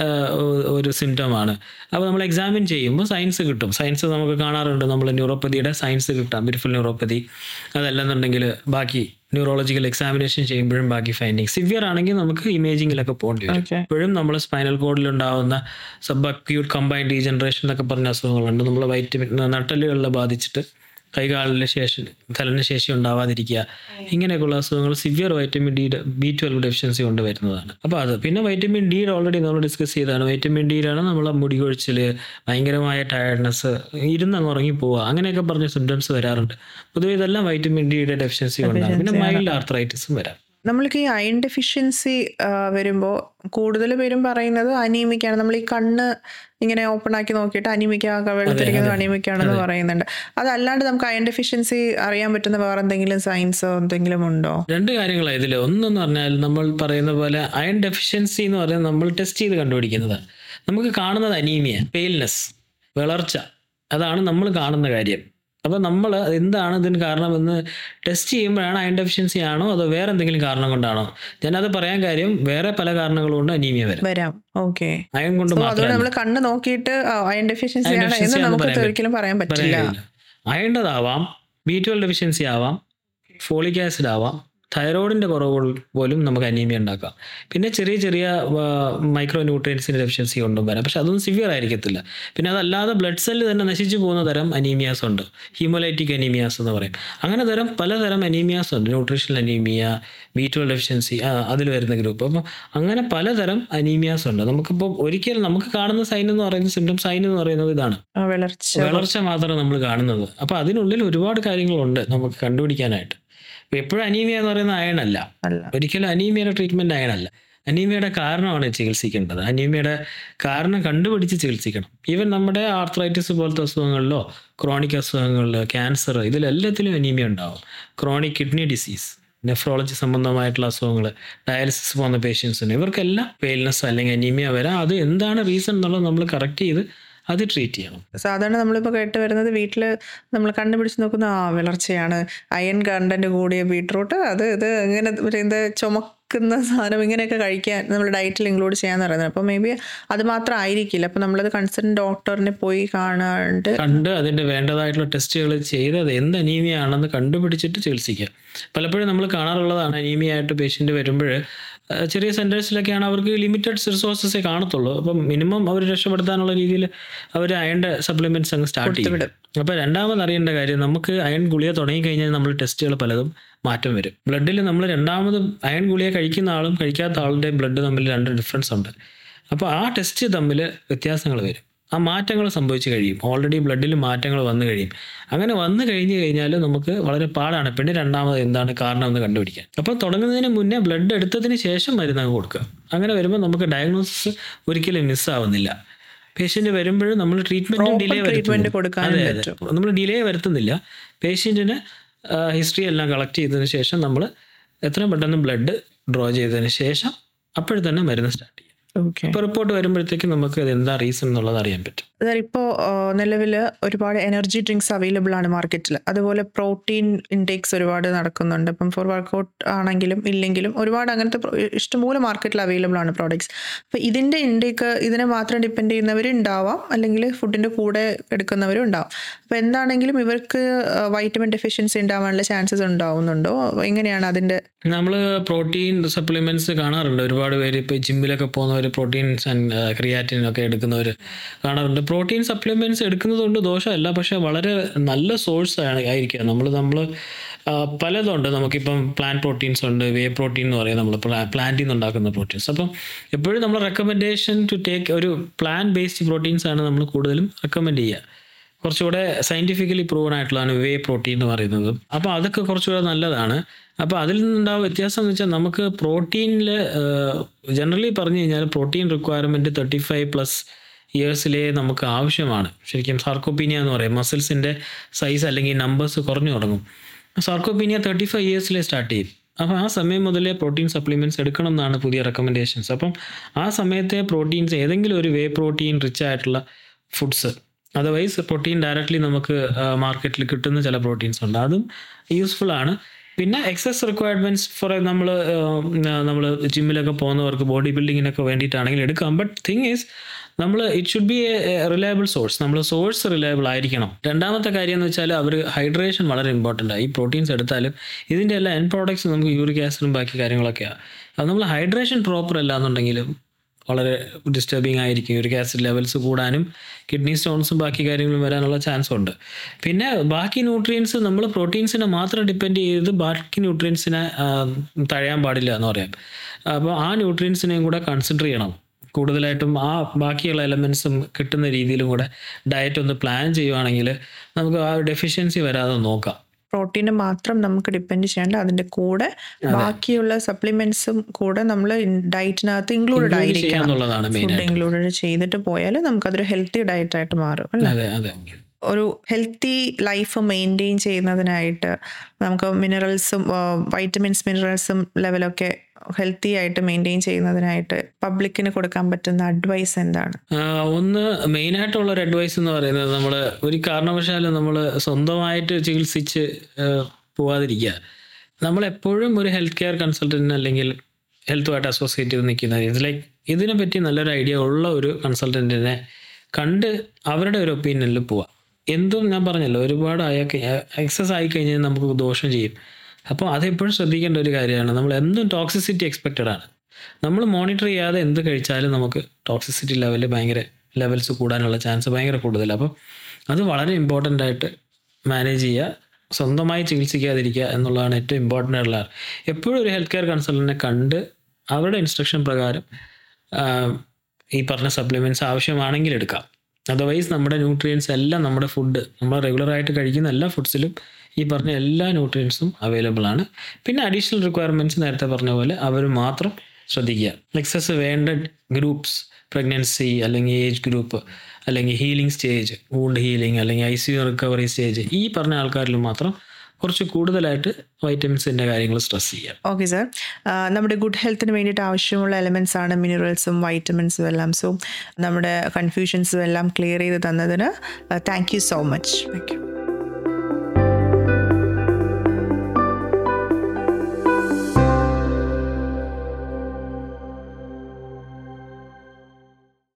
ഒരു സിംറ്റമാണ് അപ്പോൾ നമ്മൾ എക്സാമിൻ ചെയ്യുമ്പോൾ സയൻസ് കിട്ടും സയൻസ് നമുക്ക് കാണാറുണ്ട് നമ്മൾ ന്യൂറോപ്പതിയുടെ സയൻസ് കിട്ടാം ബിരിഫുൽ ന്യൂറോപ്പതി അതല്ലെന്നുണ്ടെങ്കിൽ ബാക്കി ന്യൂറോളജിക്കൽ എക്സാമിനേഷൻ ചെയ്യുമ്പോഴും ബാക്കി ഫൈൻഡിങ് സിവിയർ ആണെങ്കിൽ നമുക്ക് ഇമേജിങ്ങിലൊക്കെ പോകേണ്ടി വരും
ഓക്കെ
ഇപ്പോഴും നമ്മൾ സ്പൈനൽ കോഡിൽ ഉണ്ടാവുന്ന സബ് അക്യൂട്ട് കമ്പൈൻഡ് ഡീജനറേഷൻ എന്നൊക്കെ പറഞ്ഞ അസുഖങ്ങളുണ്ട് നമ്മൾ വൈറ്റമിൻ നട്ടലുകളിൽ ബാധിച്ചിട്ട് കൈകാലിന് ശേഷം തലന് ശേഷി ഉണ്ടാവാതിരിക്കുക ഇങ്ങനെയൊക്കെയുള്ള അസുഖങ്ങൾ severe vitamin D B twelve deficiency കൊണ്ട് വരുന്നതാണ് അപ്പോൾ അത് പിന്നെ വൈറ്റമിൻ ഡി ഓൾറെഡി നമ്മൾ ഡിസ്കസ് ചെയ്തതാണ് വൈറ്റമിൻ ഡിയിലാണ് നമ്മളെ മുടി കൊഴിച്ചിൽ ഭയങ്കരമായ ടയർഡ്നെസ് ഇരുന്ന് അങ്ങ് ഉറങ്ങി പോവുക അങ്ങനെയൊക്കെ പറഞ്ഞ സിംറ്റംസ് വരാറുണ്ട് പൊതുവെ ഇതെല്ലാം വൈറ്റമിൻ ഡിയുടെ ഡെഫിഷ്യൻസി കൊണ്ടാണ് പിന്നെ മൈൽഡ് ആർത്രൈറ്റിസും വരാം
നമ്മൾക്ക് ഈ അയൺ ഡെഫിഷ്യൻസി വരുമ്പോൾ കൂടുതൽ പേരും പറയുന്നത് അനീമിക്കാണ് നമ്മൾ ഈ കണ്ണ് ഇങ്ങനെ ഓപ്പൺ ആക്കി നോക്കിയിട്ട് അനീമിക്ക വെള്ളത്തിരിക്കുന്നത് അനീമിക്കാണെന്ന് പറയുന്നുണ്ട് അതല്ലാണ്ട് നമുക്ക് അയൺ ഡെഫിഷ്യൻസി അറിയാൻ പറ്റുന്ന വേറെ എന്തെങ്കിലും സയൻസോ എന്തെങ്കിലും ഉണ്ടോ
രണ്ട് കാര്യങ്ങളാണ് ഇതിൽ ഒന്നെന്ന് പറഞ്ഞാൽ നമ്മൾ പറയുന്ന പോലെ അയൺ ഡെഫിഷ്യൻസി എന്ന് പറയുന്നത് നമ്മൾ ടെസ്റ്റ് ചെയ്ത് കണ്ടുപിടിക്കുന്നതാണ് നമുക്ക് കാണുന്നത് അനീമിയ പെയിൽനെസ് വിളർച്ച അതാണ് നമ്മൾ കാണുന്ന കാര്യം അപ്പോൾ നമ്മൾ എന്താണ് ഇതിന് കാരണമെന്ന് ടെസ്റ്റ് ചെയ്യുമ്പോഴാണ് അയൺ ഡെഫിഷ്യൻസി ആണോ അതോ വേറെ എന്തെങ്കിലും കാരണം കൊണ്ടാണോ ഞാനത് പറയാൻ കാര്യം വേറെ പല കാരണങ്ങൾ കൊണ്ട് അനീമിയ വരാം
വരാം ഓക്കെ
അയൺ കൊണ്ട്
അതുകൊണ്ട്
മാത്രമല്ല
നമ്മൾ കണ്ണ് നോക്കിയിട്ട് അയൺ ഡെഫിഷ്യൻസി
Iron
ആണ്
deficiency
എന്ന്
ആണെന്ന്
നമുക്ക്
പറയാൻ
ഒരിക്കലും പറയാൻ പറ്റില്ല
അയണ്ടതാവാം ബി ട്വൽവ് ഡെഫിഷ്യൻസി ആവാം ഫോളിക് ആസിഡ് ആവാം തൈറോയിഡിൻ്റെ കുറവുകൾ പോലും നമുക്ക് അനീമിയ ഉണ്ടാക്കാം പിന്നെ ചെറിയ ചെറിയ മൈക്രോ ന്യൂട്രിയൻസിൻ്റെ ഡെഫിഷ്യൻസി കൊണ്ടും വരാം പക്ഷെ അതൊന്നും സിവിയർ ആയിരിക്കത്തില്ല പിന്നെ അതല്ലാതെ ബ്ലഡ് സെല്ല് തന്നെ നശിച്ചു പോകുന്ന തരം അനീമിയാസ് ഉണ്ട് ഹീമോലൈറ്റിക് അനീമിയാസ് എന്ന് പറയും അങ്ങനെ തരം പലതരം അനീമിയാസ് ഉണ്ട് nutritional anaemia B twelve deficiency അതിൽ വരുന്ന ഗ്രൂപ്പ് അപ്പം അങ്ങനെ പലതരം അനീമിയാസ് ഉണ്ട് നമുക്കിപ്പോൾ ഒരിക്കലും നമുക്ക് കാണുന്ന സൈൻ എന്ന് പറയുന്ന സിംറ്റം സൈൻ എന്ന് പറയുന്നത് ഇതാണ്
ആ, വളർച്ച
വളർച്ച മാത്രമാണ് നമ്മൾ കാണുന്നത് അപ്പോൾ അതിനുള്ളിൽ ഒരുപാട് കാര്യങ്ങളുണ്ട് നമുക്ക് കണ്ടുപിടിക്കാനായിട്ട് ഇപ്പൊ എപ്പോഴും അനീമിയ എന്ന് പറയുന്നത് അയൺ അല്ല
അല്ല
ഒരിക്കലും അനീമിയയുടെ ട്രീറ്റ്മെന്റ് അയൺ അല്ല അനീമിയയുടെ കാരണമാണ് ചികിത്സിക്കേണ്ടത് അനീമിയയുടെ കാരണം കണ്ടുപിടിച്ച് ചികിത്സിക്കണം ഈവൻ നമ്മുടെ ആർത്രൈറ്റിസ് പോലത്തെ അസുഖങ്ങളിലോ ക്രോണിക് അസുഖങ്ങളിലോ ക്യാൻസർ ഇതിലെല്ലാത്തിലും അനീമിയ ഉണ്ടാവും ക്രോണിക് കിഡ്നി ഡിസീസ് നെഫ്രോളജി സംബന്ധമായിട്ടുള്ള അസുഖങ്ങൾ ഡയാലിസിസ് പോകുന്ന പേഷ്യൻസിന് ഇവർക്കെല്ലാം പെയിൽനെസ് അല്ലെങ്കിൽ അനീമിയ വരാം അത് എന്താണ് റീസൺ എന്നുള്ളത് നമ്മൾ കറക്റ്റ് ചെയ്ത് അത് ട്രീറ്റ് ചെയ്യണം
സാധാരണ നമ്മളിപ്പോൾ കേട്ട് വരുന്നത് വീട്ടിൽ നമ്മൾ കണ്ടുപിടിച്ച് നോക്കുന്ന ആ വളർച്ചയാണ് അയൺ കണ്ടന്റ് കൂടിയ ബീട്രൂട്ട് അത് ഇത് ഇങ്ങനെ പറയുന്നത് ചുമക്കുന്ന സാധനം ഇങ്ങനെയൊക്കെ കഴിക്കാൻ നമ്മൾ ഡയറ്റിൽ ഇൻക്ലൂഡ് ചെയ്യാന്ന് പറയുന്നത് അപ്പോൾ മേ ബി അത് മാത്രം ആയിരിക്കില്ല അപ്പോൾ നമ്മളത് കൺസൾട്ടൻ ഡോക്ടറിനെ പോയി കാണാണ്ട്
കണ്ട് അതിൻ്റെ വേണ്ടതായിട്ടുള്ള ടെസ്റ്റുകൾ ചെയ്ത് അത് എന്ത് അനീമിയ ആണെന്ന് കണ്ടുപിടിച്ചിട്ട് ചികിത്സിക്കുക പലപ്പോഴും നമ്മൾ കാണാറുള്ളതാണ് അനീമിയ ആയിട്ട് പേഷ്യൻ്റ് വരുമ്പോൾ ചെറിയ സെൻറ്റേഴ്സിലൊക്കെയാണ് അവർക്ക് ലിമിറ്റഡ് റിസോഴ്സസേ കാണത്തുള്ളൂ അപ്പം മിനിമം അവർ രക്ഷപ്പെടുത്താനുള്ള രീതിയിൽ അവർ അയണിൻ്റെ സപ്ലിമെൻറ്റ്സ് അങ്ങ് സ്റ്റാർട്ട് ചെയ്യും
വിടും.
അപ്പോൾ രണ്ടാമത് അറിയേണ്ട കാര്യം നമുക്ക് അയൺ ഗുളിക തുടങ്ങിക്കഴിഞ്ഞാൽ നമ്മൾ ടെസ്റ്റുകൾ പലതും മാറ്റം വരും ബ്ലഡിൽ നമ്മൾ രണ്ടാമത് അയൺ ഗുളിക കഴിക്കുന്ന ആളും കഴിക്കാത്ത ആളുടെയും ബ്ലഡ് തമ്മിൽ രണ്ട് ഡിഫറൻസ് ഉണ്ട് അപ്പോൾ ആ ടെസ്റ്റ് തമ്മിൽ വ്യത്യാസങ്ങൾ വരും ആ മാറ്റങ്ങൾ സംഭവിച്ചു കഴിയും ഓൾറെഡി ബ്ലഡിൽ മാറ്റങ്ങൾ വന്നു കഴിയും അങ്ങനെ വന്നു കഴിഞ്ഞ് കഴിഞ്ഞാൽ നമുക്ക് വളരെ പാടാണ് പിന്നെ രണ്ടാമത് എന്താണ് കാരണം എന്ന് കണ്ടുപിടിക്കാൻ അപ്പോൾ തുടങ്ങുന്നതിന് മുന്നേ ബ്ലഡ് എടുത്തതിന് ശേഷം മരുന്ന് അങ്ങ് കൊടുക്കുക അങ്ങനെ വരുമ്പോൾ നമുക്ക് ഡയഗ്നോസിസ് ഒരിക്കലും മിസ്സാവുന്നില്ല പേഷ്യൻ്റ് വരുമ്പോഴും നമ്മൾ ട്രീറ്റ്മെൻറ്റും ഡിലേ
ട്രീറ്റ്മെന്റ് കൊടുക്കാനും പറ്റും
നമ്മൾ ഡിലേ വരുത്തുന്നില്ല പേഷ്യൻറ്റിന് ഹിസ്റ്ററി എല്ലാം കളക്ട് ചെയ്തതിന് ശേഷം നമ്മൾ എത്രയും പെട്ടെന്ന് ബ്ലഡ് ഡ്രോ ചെയ്തതിന് ശേഷം അപ്പോഴും തന്നെ മരുന്ന് സ്റ്റാർട്ട് ചെയ്യും
ഓക്കെ
ഇപ്പോൾ റിപ്പോർട്ട് വരുമ്പോഴത്തേക്ക് നമുക്ക് അത് എന്താ റീസൺ എന്നുള്ളത് അറിയാൻ പറ്റും
ഇപ്പോൾ നിലവിൽ ഒരുപാട് എനർജി ഡ്രിങ്ക്സ് അവൈലബിൾ ആണ് മാർക്കറ്റിൽ അതുപോലെ പ്രോട്ടീൻ ഇൻടേക്സ് ഒരുപാട് നടക്കുന്നുണ്ട് ഇപ്പം ഫോർ വർക്കൗട്ട് ആണെങ്കിലും ഇല്ലെങ്കിലും ഒരുപാട് അങ്ങനത്തെ pro- ഇഷ്ടംപോലെ മാർക്കറ്റിൽ അവൈലബിൾ ആണ് പ്രോഡക്ട്സ് അപ്പോൾ ഇതിൻ്റെ ഇൻടേക്ക് ഇതിനെ മാത്രം ഡിപ്പെൻഡ് ചെയ്യുന്നവർ ഉണ്ടാവാം അല്ലെങ്കിൽ ഫുഡിൻ്റെ കൂടെ എടുക്കുന്നവരും ഉണ്ടാവും അപ്പോൾ എന്താണെങ്കിലും ഇവർക്ക് വൈറ്റമിൻ ഡെഫിഷ്യൻസി ഉണ്ടാവാനുള്ള ചാൻസസ് ഉണ്ടാവുന്നുണ്ടോ എങ്ങനെയാണ് അതിൻ്റെ
നമ്മൾ പ്രോട്ടീൻ സപ്ലിമെന്റ്സ് കാണാറുണ്ട് ഒരുപാട് പേര് ഇപ്പോൾ ജിമ്മിലൊക്കെ പോകുന്നവർ എടുക്കുന്നവർ പ്രോട്ടീൻസ് ആൻഡ് ക്രിയാറ്റിൻ ഒക്കെ എടുക്കുന്നവർ കാണാറുണ്ട് പ്രോട്ടീൻ സപ്ലിമെൻറ്റ്സ് എടുക്കുന്നത് കൊണ്ട് ദോഷമല്ല പക്ഷെ വളരെ നല്ല സോഴ്സ് ആയിരിക്കുക നമ്മൾ നമ്മൾ പലതുണ്ട് നമുക്കിപ്പം പ്ലാന്റ് പ്രോട്ടീൻസ് ഉണ്ട് വേ പ്രോട്ടീൻ എന്ന് പറയും നമ്മൾ പ്ലാന്റിൽ നിന്ന് ഉണ്ടാക്കുന്ന പ്രോട്ടീൻസ് അപ്പം എപ്പോഴും നമ്മൾ റെക്കമെൻഡേഷൻ ടു ടേക്ക് ഒരു പ്ലാൻ ബേസ്ഡ് പ്രോട്ടീൻസ് ആണ് നമ്മൾ കൂടുതലും റെക്കമെൻഡ് ചെയ്യുക കുറച്ചുകൂടെ സയൻറ്റിഫിക്കലി പ്രൂവൺ ആയിട്ടുള്ളതാണ് വേ പ്രോട്ടീൻ എന്ന് പറയുന്നത് അപ്പോൾ അതൊക്കെ കുറച്ചുകൂടെ നല്ലതാണ് അപ്പോൾ അതിൽ നിന്നുണ്ടാവുക വ്യത്യാസം എന്ന് വെച്ചാൽ നമുക്ക് പ്രോട്ടീനിൽ ജനറലി പറഞ്ഞു കഴിഞ്ഞാൽ protein requirement thirty five plus ഇയേഴ്സിലേ നമുക്ക് ആവശ്യമാണ് ശരിക്കും സാർക്കോപ്പീനിയ എന്ന് പറയും മസിൽസിൻ്റെ സൈസ് അല്ലെങ്കിൽ നമ്പേഴ്സ് കുറഞ്ഞു തുടങ്ങും സാർക്കോപ്പീനിയ തേർട്ടി ഫൈവ് ഇയേഴ്സിലേ സ്റ്റാർട്ട് ചെയ്യും അപ്പോൾ ആ സമയം മുതലേ പ്രോട്ടീൻ സപ്ലിമെൻറ്റ്സ് എടുക്കണം എന്നാണ് പുതിയ റെക്കമെൻഡേഷൻസ് അപ്പം ആ സമയത്തെ പ്രോട്ടീൻസ് ഏതെങ്കിലും ഒരു വേ പ്രോട്ടീൻ റിച്ച് ആയിട്ടുള്ള ഫുഡ്സ് അതർവൈസ് പ്രോട്ടീൻ ഡയറക്റ്റ്ലി നമുക്ക് മാർക്കറ്റിൽ കിട്ടുന്ന ചില പ്രോട്ടീൻസ് ഉണ്ട് അതും യൂസ്ഫുൾ ആണ് പിന്നെ എക്സസ് റിക്വയർമെൻറ്റ്സ് ഫോർ നമ്മൾ നമ്മൾ ജിമ്മിലൊക്കെ പോകുന്നവർക്ക് ബോഡി ബിൽഡിങ്ങിനൊക്കെ വേണ്ടിയിട്ടാണെങ്കിൽ എടുക്കാം ബട്ട് തിങ് ഈസ് നമ്മൾ it should be a reliable source നമ്മൾ സോഴ്സ് റിലയബിൾ ആയിരിക്കണം രണ്ടാമത്തെ കാര്യം എന്ന് വെച്ചാൽ അവർ ഹൈഡ്രേഷൻ വളരെ ഇമ്പോർട്ടൻ്റ് ആണ് ഈ പ്രോട്ടീൻസ് എടുത്താലും ഇതിൻ്റെ എല്ലാ എൻ പ്രോഡക്ട്സ് നമുക്ക് യൂറിക് ആസിഡും ബാക്കി കാര്യങ്ങളൊക്കെയാണ് അത് നമ്മൾ ഹൈഡ്രേഷൻ പ്രോപ്പർ അല്ല എന്നുണ്ടെങ്കിലും വളരെ ഡിസ്റ്റർബിങ് ആയിരിക്കും യൂറിക് ആസിഡ് ലെവൽസ് കൂടാനും കിഡ്നി സ്റ്റോൺസും ബാക്കി കാര്യങ്ങളും വരാനുള്ള ചാൻസ് ഉണ്ട് പിന്നെ ബാക്കി ന്യൂട്രിയൻസ് നമ്മൾ പ്രോട്ടീൻസിനെ മാത്രം ഡിപ്പെൻഡ് ചെയ്ത് ബാക്കി ന്യൂട്രിയൻസിനെ തഴയാൻ പാടില്ല എന്ന് പറയാം അപ്പോൾ ആ ന്യൂട്രിയൻസിനെയും കൂടെ കൺസിഡർ ചെയ്യണം കൂടുതലായിട്ടും ആ ബാക്കിയുള്ള എലമെൻസും കിട്ടുന്ന രീതിയിലും കൂടെ ഡയറ്റ് ഒന്ന് പ്ലാൻ ചെയ്യുവാണെങ്കിൽ നമുക്ക് ആ ഡെഫിഷ്യൻസി വരാതെ നോക്കാം
പ്രോട്ടീന് മാത്രം നമുക്ക് ഡിപ്പെൻഡ് ചെയ്യേണ്ട അതിന്റെ കൂടെ ബാക്കിയുള്ള സപ്ലിമെന്റ്സും കൂടെ നമ്മൾ ഡയറ്റിനകത്ത് ഇൻക്ലൂഡഡ് ആയിരിക്കണം
ചെയ്യാന്നുള്ളതാണ് മെയിൻ
ഫുഡ് ഇൻക്ലൂഡഡ് ചെയ്തിട്ട് പോയാൽ നമുക്കതൊരു ഹെൽത്തി ഡയറ്റ് ആയിട്ട് മാറും അല്ലേ
അതെ അതെ
ഒരു ഹെൽത്തി ലൈഫ് മെയിൻറ്റെയിൻ ചെയ്യുന്നതിനായിട്ട് നമുക്ക് മിനറൽസും വൈറ്റമിൻസ് മിനറൽസും ലെവലൊക്കെ ഹെൽത്തി ആയിട്ട് മെയിൻറ്റെയിൻ ചെയ്യുന്നതിനായിട്ട് പബ്ലിക്കിന് കൊടുക്കാൻ പറ്റുന്ന അഡ്വൈസ് എന്താണ്
ആഹ് ഒന്ന് മെയിനായിട്ടുള്ള ഒരു അഡ്വൈസ് എന്ന് പറയുന്നത് നമ്മൾ ഒരു കാരണവശാലും നമ്മൾ സ്വന്തമായിട്ട് ചികിത്സിച്ച് ആഹ് പോവാതിരിക്കുക നമ്മളെപ്പോഴും ഒരു ഹെൽത്ത് കെയർ കൺസൾട്ടൻറ്റിന് അല്ലെങ്കിൽ ഹെൽത്തുമായിട്ട് അസോസിയേറ്റ് ചെയ്ത് നിൽക്കുന്ന ഇറ്റ്സ് ലൈക്ക് ഇതിനെ പറ്റി നല്ലൊരു ഐഡിയ ഉള്ള ഒരു കൺസൾട്ടൻറ്റിനെ കണ്ട് അവരുടെ ഒരു ഒപ്പീനിയനിൽ പോവാം എന്തും ഞാൻ പറഞ്ഞല്ലോ ഒരുപാട് അയാൾക്ക് എക്സസ് ആയി കഴിഞ്ഞാൽ നമുക്ക് ദോഷം ചെയ്യും അപ്പോൾ അതെപ്പോഴും ശ്രദ്ധിക്കേണ്ട ഒരു കാര്യമാണ് നമ്മൾ എന്തും ടോക്സിസിറ്റി എക്സ്പെക്റ്റഡ് ആണ് നമ്മൾ മോണിറ്റർ ചെയ്യാതെ എന്ത് കഴിച്ചാലും നമുക്ക് ടോക്സിസിറ്റി ലെവൽ ഭയങ്കര ലെവൽസ് കൂടാനുള്ള ചാൻസ് ഭയങ്കര കൂടുതലാണ് അപ്പോൾ അത് വളരെ ഇമ്പോർട്ടൻ്റ് ആയിട്ട് മാനേജ് ചെയ്യുക സ്വന്തമായി ചികിത്സിക്കാതിരിക്കുക എന്നുള്ളതാണ് ഏറ്റവും ഇമ്പോർട്ടൻ്റ് ആയിട്ടുള്ള എപ്പോഴും ഒരു ഹെൽത്ത് കെയർ കൺസൾട്ടൻറ്റിനെ കണ്ട് അവരുടെ ഇൻസ്ട്രക്ഷൻ പ്രകാരം ആഹ്, ഈ പറഞ്ഞ സപ്ലിമെൻറ്റ്സ് ആവശ്യമാണെങ്കിൽ എടുക്കാം അതർവൈസ് നമ്മുടെ ന്യൂട്രിയൻസ് എല്ലാം നമ്മുടെ ഫുഡ് നമ്മൾ റെഗുലറായിട്ട് കഴിക്കുന്ന എല്ലാ ഫുഡ്സിലും ഈ പറഞ്ഞ എല്ലാ ന്യൂട്രിയൻസും അവൈലബിൾ ആണ് പിന്നെ അഡീഷണൽ റിക്വയർമെൻറ്റ്സ് നേരത്തെ പറഞ്ഞ പോലെ അവർ മാത്രം ശ്രദ്ധിക്കുക എക്സസ് വേണ്ട ഗ്രൂപ്പ്സ് പ്രഗ്നൻസി അല്ലെങ്കിൽ ഏജ് ഗ്രൂപ്പ് അല്ലെങ്കിൽ ഹീലിംഗ് സ്റ്റേജ് വൂണ്ട് ഹീലിംഗ് അല്ലെങ്കിൽ I C U recovery stage ഈ പറഞ്ഞ ആൾക്കാരിൽ മാത്രം കുറച്ച് കൂടുതലായിട്ട് വൈറ്റമിൻസിൻ്റെ കാര്യങ്ങൾ സ്ട്രെസ് ചെയ്യുക
ഓക്കെ സർ നമ്മുടെ ഗുഡ് ഹെൽത്തിന് വേണ്ടിയിട്ട് ആവശ്യമുള്ള എലമെൻസ് ആണ് മിനറൽസും വൈറ്റമിൻസും എല്ലാം സോ നമ്മുടെ കൺഫ്യൂഷൻസും എല്ലാം ക്ലിയർ ചെയ്ത് തന്നതിന് thank you so much thank U